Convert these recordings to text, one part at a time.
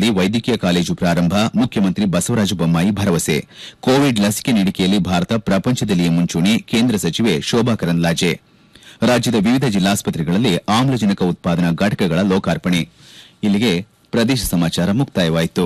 ಜಿಲ್ಲೆಯಲ್ಲಿ ವೈದ್ಯಕೀಯ ಕಾಲೇಜು ಪ್ರಾರಂಭ ಮುಖ್ಯಮಂತ್ರಿ ಬಸವರಾಜ ಬೊಮ್ಮಾಯಿ ಭರವಸೆ ಕೋವಿಡ್ ಲಸಿಕೆ ನೀಡಿಕೆಯಲ್ಲಿ ಭಾರತ ಪ್ರಪಂಚದಲ್ಲಿಯೇ ಮುಂಚೂಣಿ ಕೇಂದ್ರ ಸಚಿವೆ ಶೋಭಾ ಕರಂದ್ಲಾಜೆ ರಾಜ್ಯದ ವಿವಿಧ ಜಿಲ್ಲಾಸ್ಪತ್ರೆಗಳಲ್ಲಿ ಆಮ್ಲಜನಕ ಉತ್ಪಾದನಾ ಘಟಕಗಳ ಲೋಕಾರ್ಪಣೆ ಇಲ್ಲಿಗೆ ಪ್ರದೇಶ ಸಮಾಚಾರ ಮುಕ್ತಾಯವಾಯಿತು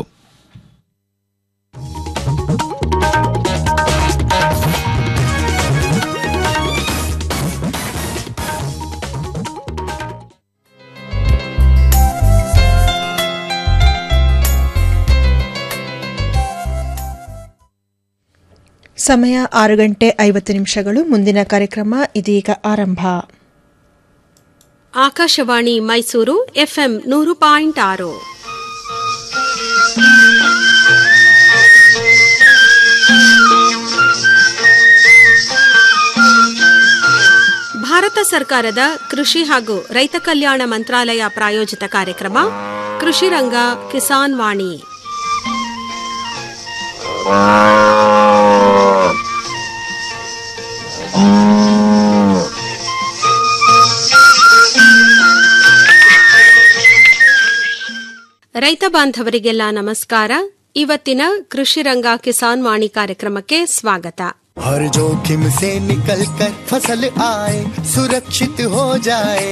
ಸಮಯ ಆರು ಗಂಟೆ ಐವತ್ತು ನಿಮಿಷಗಳು ಮುಂದಿನ ಕಾರ್ಯಕ್ರಮ ಇದೀಗ ಆರಂಭ ಆಕಾಶವಾಣಿ ಮೈಸೂರು ಎಫ್ಎಂ ನೂರು ಪಾಯಿಂಟ್ ಆರು ಭಾರತ ಸರ್ಕಾರದ ಕೃಷಿ ಹಾಗೂ ರೈತ ಕಲ್ಯಾಣ ಮಂತ್ರಾಲಯ ಪ್ರಾಯೋಜಿತ ಕಾರ್ಯಕ್ರಮ ಕೃಷಿ ರಂಗ ಕಿಸಾನ್ ವಾಣಿ ರೈತ ಬಾಂಧವರಿಗೆಲ್ಲ ನಮಸ್ಕಾರ ಇವತ್ತಿನ ಕೃಷಿ ರಂಗ ಕಿಸಾನ್ ವಾಣಿ ಕಾರ್ಯಕ್ರಮಕ್ಕೆ ಸ್ವಾಗತ हर जोखिम से निकल कर फसल आए सुरक्षित हो जाए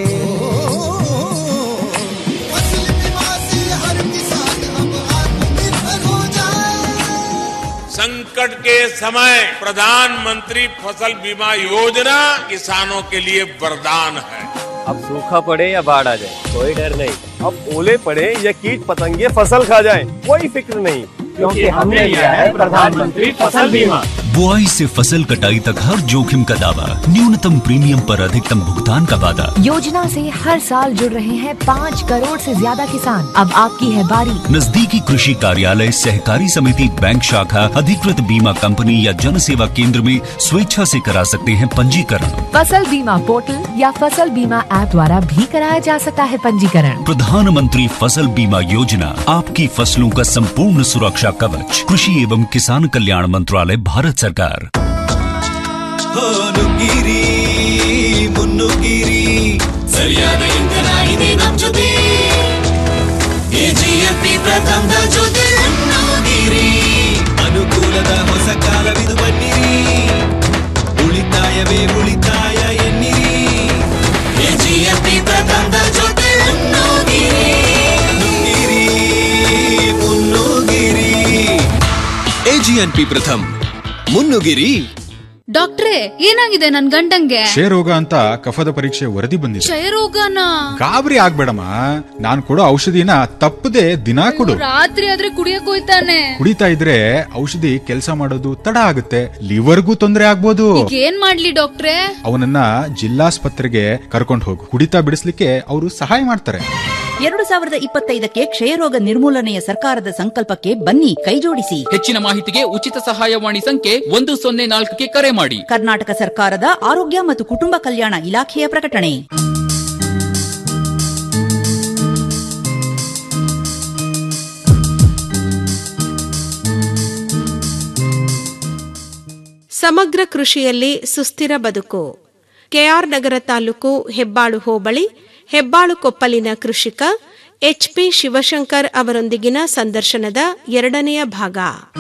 फसल बीमा से हर किसान अब आत्मनिर्भर हो जाए संकट के समय प्रधानमंत्री फसल बीमा योजना किसानों के लिए वरदान है अब सूखा पड़े या बाढ़ आ जाए कोई डर नहीं अब ओले पड़े या कीट पतंगे फसल खा जाए कोई फिक्र नहीं क्योंकि हमने लिया है प्रधानमंत्री फसल बीमा बुआई से फसल कटाई तक हर जोखिम का दावा न्यूनतम प्रीमियम पर अधिकतम भुगतान का वादा योजना से हर साल जुड़ रहे हैं पाँच करोड़ से ज्यादा किसान अब आपकी है बारी नजदीकी कृषि कार्यालय सहकारी समिति बैंक शाखा अधिकृत बीमा कंपनी या जन सेवा केंद्र में स्वेच्छा से करा सकते हैं पंजीकरण फसल बीमा पोर्टल या फसल बीमा ऐप द्वारा भी कराया जा सकता है पंजीकरण प्रधानमंत्री फसल बीमा योजना आपकी फसलों का संपूर्ण सुरक्षा कवच कृषि एवं किसान कल्याण मंत्रालय भारत सरकार ನುಗ್ಗಿರಿ ಮುನ್ನುಗ್ಗಿರಿ ಸರಿಯಾದ ಇಂಧನ ಇದೆ ನಮ್ ಜೊತೆ ಎಜಿಎಫ್ಪಿ ಪ್ರಥಮದ ಜೊತೆ ಮುನ್ನುಗ್ಗಿರಿ ಅನುಕೂಲದ ಹೊಸ ಕಾಲವಿದು ಬನ್ನಿರಿ ಉಳಿತಾಯವೇ ಉಳಿತಾಯ ಎನ್ನಿರಿ ಎಜಿಎಫ್ಪಿ ಪ್ರಥಮದ ಜೊತೆ ಮುನ್ನುಗ್ಗಿರಿ ನುಗ್ಗಿರಿ ಮುನ್ನುಗ್ಗಿರಿ ಎಜಿಎನ್ಪಿ ಪ್ರಥಮ್ ಮುನ್ನುಗಿರಿ ಡಾಕ್ಟ್ರೇ ಏನಾಗಿದೆ ನನ್ ಗಂಡಂಗೆ ಕ್ಷಯರೋಗ ಅಂತ ಕಫದ ಪರೀಕ್ಷೆ ವರದಿ ಬಂದಿದೆ ಕ್ಷಯರೋಗನ ಗಾಬರಿ ಆಗ್ಬೇಡಮ್ಮ ನಾನ್ ಕೊಡೋ ಔಷಧಿನ ತಪ್ಪದೆ ದಿನಾ ಕೊಡು ರಾತ್ರಿ ಆದ್ರೆ ಕುಡಿಯಕ್ ಹೋಯ್ತಾನೆ ಕುಡಿತಾ ಇದ್ರೆ ಔಷಧಿ ಕೆಲಸ ಮಾಡೋದು ತಡ ಆಗುತ್ತೆ ಲಿವರ್ಗೂ ತೊಂದರೆ ಆಗ್ಬೋದು ಈಗ ಏನ್ ಮಾಡ್ಲಿ ಡಾಕ್ಟ್ರೇ ಅವನನ್ನ ಜಿಲ್ಲಾಸ್ಪತ್ರೆಗೆ ಕರ್ಕೊಂಡು ಹೋಗು ಕುಡಿತಾ ಬಿಡಿಸ್ಲಿಕ್ಕೆ ಅವರು ಸಹಾಯ ಮಾಡ್ತಾರೆ ಎರಡು ಸಾವಿರದ ಇಪ್ಪತ್ತೈದಕ್ಕೆ ಕ್ಷಯರೋಗ ನಿರ್ಮೂಲನೆಯ ಸರ್ಕಾರದ ಸಂಕಲ್ಪಕ್ಕೆ ಬನ್ನಿ ಕೈಜೋಡಿಸಿ ಹೆಚ್ಚಿನ ಮಾಹಿತಿಗೆ ಉಚಿತ ಸಹಾಯವಾಣಿ ಸಂಖ್ಯೆ ಒಂದು ಸೊನ್ನೆ ನಾಲ್ಕಕ್ಕೆ ಕರೆ ಮಾಡಿ ಕರ್ನಾಟಕ ಸರ್ಕಾರದ ಆರೋಗ್ಯ ಮತ್ತು ಕುಟುಂಬ ಕಲ್ಯಾಣ ಇಲಾಖೆಯ ಪ್ರಕಟಣೆ ಸಮಗ್ರ ಕೃಷಿಯಲ್ಲಿ ಸುಸ್ಥಿರ ಬದುಕು ಕೆಆರ್ ನಗರ ತಾಲೂಕು ಹೆಬ್ಬಾಳು ಹೋಬಳಿ ಹೆಬ್ಬಾಳು ಕೊಪ್ಪಲಿನ ಕೃಷಿಕ ಎಚ್ಪಿ ಶಿವಶಂಕರ್ ಅವರೊಂದಿಗಿನ ಸಂದರ್ಶನದ ಎರಡನೆಯ ಭಾಗ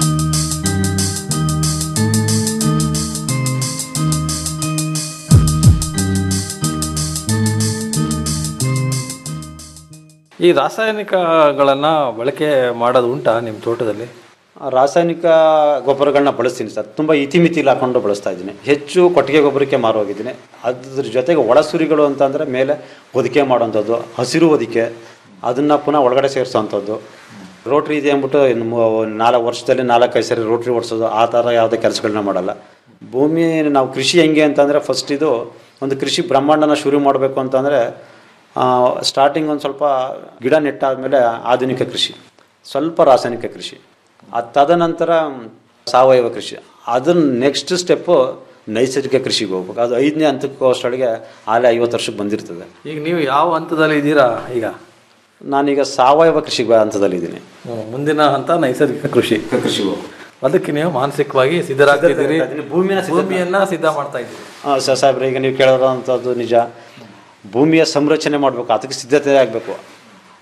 ಈ ರಾಸಾಯನಿಕಗಳನ್ನ ಬಳಕೆ ಮಾಡೋದು ಉಂಟಾ ನಿಮ್ಮ ತೋಟದಲ್ಲಿ ರಾಸಾಯನಿಕ ಗೊಬ್ಬರಗಳನ್ನ ಬಳಸ್ತೀನಿ ಸರ್ ತುಂಬ ಇತಿಮಿತಿಲಿ ಹಾಕೊಂಡು ಬಳಸ್ತಾ ಇದ್ದೀನಿ ಹೆಚ್ಚು ಕೊಟ್ಟಿಗೆ ಗೊಬ್ಬರಕ್ಕೆ ಮಾರು ಹೋಗಿದ್ದೀನಿ ಅದ್ರ ಜೊತೆಗೆ ಒಳಸುರಿಗಳು ಅಂತಂದರೆ ಮೇಲೆ ಹೊದಿಕೆ ಮಾಡೋವಂಥದ್ದು ಹಸಿರು ಹೊದಿಕೆ ಅದನ್ನು ಪುನಃ ಒಳಗಡೆ ಸೇರಿಸೋವಂಥದ್ದು ರೋಟ್ರಿ ಇದೆ ಅಂದ್ಬಿಟ್ಟು ಇನ್ನು ಮೂ- ನಾಲ್ಕು ವರ್ಷದಲ್ಲಿ ನಾಲ್ಕೈದು ಸರಿ ರೋಟ್ರಿ ಓಡಿಸೋದು ಆ ಥರ ಯಾವುದೇ ಕೆಲಸಗಳನ್ನ ಮಾಡಲ್ಲ ಭೂಮಿ ನಾವು ಕೃಷಿ ಹೆಂಗೆ ಅಂತಂದರೆ ಫಸ್ಟ್ ಇದು ಒಂದು ಕೃಷಿ ಬ್ರಹ್ಮಾಂಡನ ಶುರು ಮಾಡಬೇಕು ಅಂತಂದರೆ ಸ್ಟಾರ್ಟಿಂಗ್ ಒಂದು ಸ್ವಲ್ಪ ಗಿಡ ನೆಟ್ಟಾದಮೇಲೆ ಆಧುನಿಕ ಕೃಷಿ ಸ್ವಲ್ಪ ರಾಸಾಯನಿಕ ಕೃಷಿ ಅದು ತದನಂತರ ಸಾವಯವ ಕೃಷಿ ಅದನ್ನ ನೆಕ್ಸ್ಟ್ ಸ್ಟೆಪ್ಪು ನೈಸರ್ಗಿಕ ಕೃಷಿಗೆ ಹೋಗ್ಬೇಕು ಅದು ಐದನೇ ಹಂತಕ್ಕೆ ಅಷ್ಟೊಳಗೆ ಆಲೆ ಐವತ್ತು ವರ್ಷಕ್ಕೆ ಬಂದಿರ್ತದೆ ಈಗ ನೀವು ಯಾವ ಹಂತದಲ್ಲಿ ಇದ್ದೀರಾ ಈಗ ನಾನೀಗ ಸಾವಯವ ಕೃಷಿ ಹಂತದಲ್ಲಿದ್ದೀನಿ ಹ್ಮ್, ಮುಂದಿನ ಹಂತ ನೈಸರ್ಗಿಕ ಕೃಷಿ ಕೃಷಿ ಅದಕ್ಕೆ ನೀವು ಮಾನಸಿಕವಾಗಿ ಸಿದ್ಧರಾಗ್ತಿದ್ದೀರಿ ಸಿದ್ಧರಾಗ್ತಿದ್ದೀನಿ. ಭೂಮಿನ ಸಿದ್ಧ- ಭೂಮಿಯನ್ನ ಸಿದ್ಧ ಮಾಡ್ತಾ ಇದ್ದೀರಿ ಹಾಂ ಸ ಸಾಹೇಬ್ರೆ ಈಗ ನೀವು ಕೇಳೋದಂಥದ್ದು ನಿಜ ಭೂಮಿಯ ಸಂರಚನೆ ಮಾಡಬೇಕು ಅದಕ್ಕೆ ಸಿದ್ಧತೆ ಆಗಬೇಕು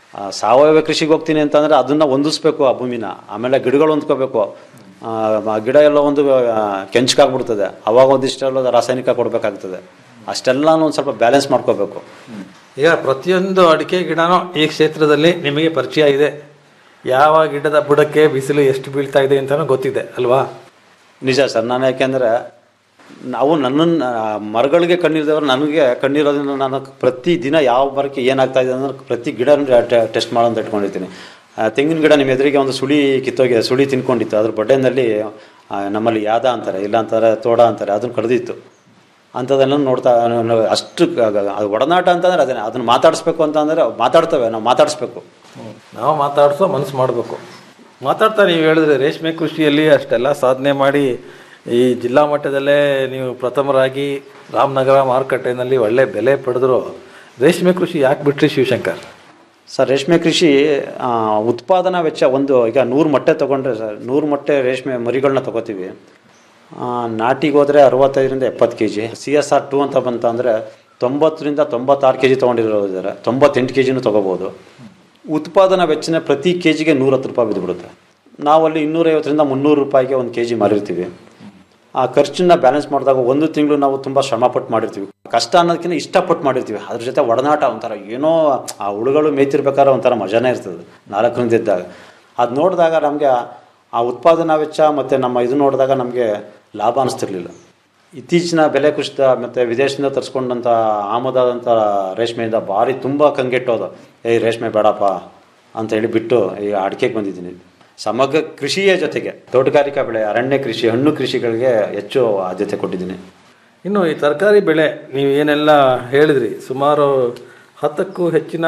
ಆ, ಸಾವಯವ ಕೃಷಿಗೆ ಹೋಗ್ತೀನಿ ಅಂತಂದರೆ ಅದನ್ನು ಹೊಂದಿಸ್ಬೇಕು ಆ ಭೂಮಿನ ಆಮೇಲೆ ಗಿಡಗಳು ಹೊಂದ್ಕೋಬೇಕು ಆ, ಆ ಗಿಡ ಎಲ್ಲ ಒಂದು ಆ, ಕೆಂಚ್ಕಾಗ್ಬಿಡ್ತದೆ ಅವಾಗ ಒಂದಿಷ್ಟೆಲ್ಲ ರಾಸಾಯನಿಕ ಕೊಡಬೇಕಾಗ್ತದೆ ಅಷ್ಟೆಲ್ಲನೂ ಒಂದು ಸ್ವಲ್ಪ ಬ್ಯಾಲೆನ್ಸ್ ಮಾಡ್ಕೋಬೇಕು ಈಗ ಪ್ರತಿಯೊಂದು ಅಡಿಕೆ ಗಿಡನೂ ಈ ಕ್ಷೇತ್ರದಲ್ಲಿ ನಿಮಗೆ ಪರಿಚಯ ಇದೆ ಯಾವ ಗಿಡದ ಬುಡಕ್ಕೆ ಬಿಸಿಲು ಎಷ್ಟು ಬೀಳ್ತಾ ಇದೆ ಅಂತಲೂ ಗೊತ್ತಿದೆ ಅಲ್ವಾ ನಿಜ ಸರ್ ನಾನು ಯಾಕೆಂದರೆ ನಾವು ನನ್ನನ್ನು ಮರಗಳಿಗೆ ಕಣ್ಣಿಲ್ದವ್ರು ನನಗೆ ಕಣ್ಣಿರೋದ್ರಿಂದ ನಾನು ಪ್ರತಿ ದಿನ ಯಾವ ಮರಕ್ಕೆ ಏನಾಗ್ತಾ ಇದೆ ಅಂದ್ರೆ ಪ್ರತಿ ಗಿಡ ಟೆಸ್ಟ್ ಮಾಡೋಂತ ಇಟ್ಕೊಂಡಿರ್ತೀನಿ ಆ, ತೆಂಗಿನ ಗಿಡ ನಿಮ್ಮ ಎದುರಿಗೆ ಒಂದು ಸುಳಿ ಕಿತ್ತೋಗಿದೆ ಸುಳಿ ತಿನ್ಕೊಂಡಿತ್ತು ಅದ್ರ ಬಡ್ಡೆನಲ್ಲಿ ಆ, ನಮ್ಮಲ್ಲಿ ಯಾದ ಅಂತಾರೆ ಇಲ್ಲ ಅಂತಾರೆ ತೋಡ ಅಂತಾರೆ ಅದನ್ನು ಕಡ್ದಿತ್ತು ಅಂಥದ್ದೆಲ್ಲ ನೋಡ್ತಾ ನಾನು ಅಷ್ಟು ಗ- ಗ- ಅದು ಒಡನಾಟ ಅಂತಂದ್ರೆ ಅದೇ ಅದನ್ನು ಮಾತಾಡಿಸ್ಬೇಕು ಅಂತಂದರೆ ಮಾತಾಡ್ತವೆ ನಾವು ಮಾತಾಡಿಸ್ಬೇಕು ನಾವು ಮಾತಾಡಿಸೋ ಮನಸ್ಸು ಮಾಡಬೇಕು ಮಾತಾಡ್ತಾ ನೀವು ಹೇಳಿದ್ರೆ ರೇಷ್ಮೆ ಕೃಷಿಯಲ್ಲಿ ಅಷ್ಟೆಲ್ಲ ಸಾಧನೆ ಮಾಡಿ ಈ ಜಿಲ್ಲಾ ಮಟ್ಟದಲ್ಲೇ ನೀವು ಪ್ರಥಮರಾಗಿ ರಾಮನಗರ ಮಾರುಕಟ್ಟೆನಲ್ಲಿ ಒಳ್ಳೆ ಬೆಲೆ ಪಡೆದ್ರು ರೇಷ್ಮೆ ಕೃಷಿ ಯಾಕೆ ಬಿಟ್ರಿ ಶಿವಶಂಕರ್ ಸರ್ ರೇಷ್ಮೆ ಕೃಷಿ ಆ, ಉತ್ಪಾದನಾ ವೆಚ್ಚ ಒಂದು ಈಗ ನೂರು ಮೊಟ್ಟೆ ತೊಗೊಂಡ್ರೆ ಸರ್ ನೂರು ಮೊಟ್ಟೆ ರೇಷ್ಮೆ ಮರಿಗಳನ್ನ ತೊಗೋತೀವಿ ಆ, ನಾಟಿಗೆ ಹೋದರೆ ಅರವತ್ತೈದರಿಂದ ಎಪ್ಪತ್ತು K G C S R two ಅಂತ ಬಂತ ಅಂದರೆ ತೊಂಬತ್ತರಿಂದ ತೊಂಬತ್ತಾರು ಕೆ ಜಿ ತೊಗೊಂಡಿರೋರು ಇದ್ದಾರೆ ತೊಂಬತ್ತೆಂಟು ಕೆ ಜಿನೂ ತೊಗೋಬೋದು ಉತ್ಪಾದನಾ ವೆಚ್ಚನ ಪ್ರತಿ ಕೆ ಜಿಗೆ ನೂರತ್ತು ರೂಪಾಯಿ ಬಿದ್ದುಬಿಡುತ್ತೆ ನಾವಲ್ಲಿ ಇನ್ನೂರೈವತ್ತರಿಂದ ಮುನ್ನೂರು ರೂಪಾಯಿಗೆ ಒಂದು ಕೆ ಜಿ ಮಾರಿರ್ತೀವಿ ಆ ಖರ್ಚನ್ನ ಬ್ಯಾಲೆನ್ಸ್ ಮಾಡಿದಾಗ ಒಂದು ತಿಂಗಳು ನಾವು ತುಂಬ ಶ್ರಮಪಟ್ಟು ಮಾಡಿರ್ತೀವಿ ಕಷ್ಟ ಅನ್ನೋದಕ್ಕಿಂತ ಇಷ್ಟಪಟ್ಟು ಮಾಡಿರ್ತೀವಿ ಅದ್ರ ಜೊತೆ ಒಡನಾಟ ಒಂಥರ ಏನೋ ಆ ಹುಳುಗಳು ಮೇಯ್ತಿರ್ಬೇಕಾದ್ರೆ ಒಂಥರ ಮಜಾನೇ ಇರ್ತದೆ ನಾಲ್ಕರಿಂದ ಇದ್ದಾಗ ಅದು ನೋಡಿದಾಗ ನಮಗೆ ಆ ಉತ್ಪಾದನಾ ವೆಚ್ಚ ಮತ್ತು ನಮ್ಮ ಇದು ನೋಡಿದಾಗ ನಮಗೆ ಲಾಭ ಅನಿಸ್ತಿರ್ಲಿಲ್ಲ ಇತ್ತೀಚಿನ ಬೆಲೆ ಕುಸಿತ ಮತ್ತು ವಿದೇಶದಿಂದ ತರಿಸ್ಕೊಂಡಂಥ ಆಮದಾದಂಥ ರೇಷ್ಮೆಯಿಂದ ಭಾರಿ ತುಂಬ ಕಂಗೆಟ್ಟೋದು ಏಯ್ ರೇಷ್ಮೆ ಬೇಡಪ್ಪ ಅಂತ ಹೇಳಿ ಬಿಟ್ಟು ಈ ಅಡಿಕೆಗೆ ಬಂದಿದ್ದೀನಿ ಸಮಗ್ರ ಕೃಷಿಯ ಜೊತೆಗೆ ತೋಟಗಾರಿಕಾ ಬೆಳೆ ಅರಣ್ಯ ಕೃಷಿ ಹಣ್ಣು ಕೃಷಿಗಳಿಗೆ ಹೆಚ್ಚು ಆದ್ಯತೆ ಕೊಟ್ಟಿದ್ದೀನಿ ಇನ್ನು ಈ ತರಕಾರಿ ಬೆಳೆ ನೀವು ಏನೆಲ್ಲ ಹೇಳಿದ್ರಿ ಸುಮಾರು ಹತ್ತಕ್ಕೂ ಹೆಚ್ಚಿನ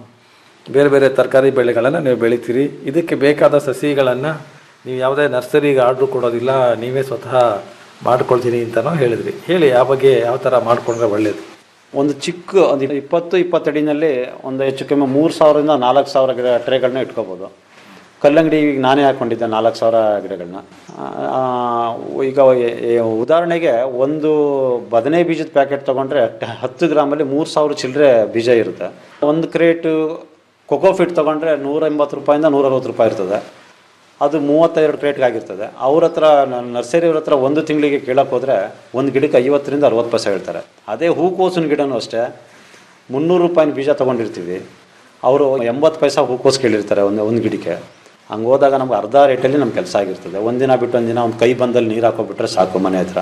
ಬೇರೆ ಬೇರೆ ತರಕಾರಿ ಬೆಳೆಗಳನ್ನು ನೀವು ಬೆಳಿತೀರಿ ಇದಕ್ಕೆ ಬೇಕಾದ ಸಸಿಗಳನ್ನು ನೀವು ಯಾವುದೇ ನರ್ಸರಿಗೆ ಆರ್ಡ್ರು ಕೊಡೋದಿಲ್ಲ ನೀವೇ ಸ್ವತಃ ಮಾಡ್ಕೊಳ್ತೀನಿ ಅಂತಲೂ ಹೇಳಿದ್ರಿ ಹೇಳಿ ಯಾವ ಬಗ್ಗೆ ಯಾವ ಥರ ಮಾಡ್ಕೊಂಡ್ರೆ ಒಳ್ಳೆಯದು ಒಂದು ಚಿಕ್ಕ ಒಂದು ಇಪ್ಪತ್ತು ಇಪ್ಪತ್ತಡಿನಲ್ಲಿ ಒಂದು ಹೆಚ್ಚು ಕಮ್ಮಿ ಮೂರು ಸಾವಿರದಿಂದ ನಾಲ್ಕು ಸಾವಿರ ಗಿಡ ಟ್ರೇಗಳನ್ನ ಇಟ್ಕೋಬೋದು ಕಲ್ಲಂಗಡಿ ಈಗ ನಾನೇ ಹಾಕ್ಕೊಂಡಿದ್ದೆ ನಾಲ್ಕು ಸಾವಿರ ಗಿಡಗಳನ್ನ ಆ, ಈಗ ಎ- ಎ- ಉದಾಹರಣೆಗೆ ಒಂದು ಬದನೆ ಬೀಜದ ಪ್ಯಾಕೆಟ್ ತೊಗೊಂಡ್ರೆ ಟ- ಹತ್ತು ಗ್ರಾಮಲ್ಲಿ ಮೂರು ಸಾವಿರ ಚಿಲ್ಲರೆ ಬೀಜ ಇರುತ್ತೆ ಒಂದು ಕ್ರೇಟು ಕೊಕೋಫಿಟ್ ತೊಗೊಂಡ್ರೆ ನೂರ ಎಂಬತ್ತು ರೂಪಾಯಿಂದ ನೂರ ಅರವತ್ತು ರೂಪಾಯಿ ಇರ್ತದೆ ಅದು ಮೂವತ್ತೆರಡು ಕ್ರೇಟ್ಗೆ ಆಗಿರ್ತದೆ ಅವ್ರ ಹತ್ರ ನರ್ಸರಿಯವ್ರ ಹತ್ರ ಒಂದು ತಿಂಗಳಿಗೆ ಕೇಳಕ್ಕೆ ಹೋದರೆ ಒಂದು ಗಿಡಕ್ಕೆ ಐವತ್ತರಿಂದ ಅರವತ್ತು ಪೈಸೆ ಹೇಳ್ತಾರೆ ಅದೇ ಹೂಕೋಸಿನ ಗಿಡನೂ ಅಷ್ಟೇ ಮುನ್ನೂರು ರೂಪಾಯಿನ ಬೀಜ ತೊಗೊಂಡಿರ್ತೀವಿ ಅವರು ಎಂಬತ್ತು ಪೈಸೆ ಹೂಕೋಸು ಕೇಳಿರ್ತಾರೆ ಒಂದು ಒಂದು ಗಿಡಕ್ಕೆ ಹಂಗೆ ಹೋದಾಗ ನಮ್ಗೆ ಅರ್ಧ ರೇಟಲ್ಲಿ ನಮ್ಮ ಕೆಲಸ ಆಗಿರ್ತದೆ ಒಂದಿನ ಬಿಟ್ಟು ಒಂದಿನ ಒಂದು ಕೈ ಬಂದಲ್ಲಿ ನೀರು ಹಾಕೋಬಿಟ್ರೆ ಸಾಕು ಮನೆ ಹತ್ರ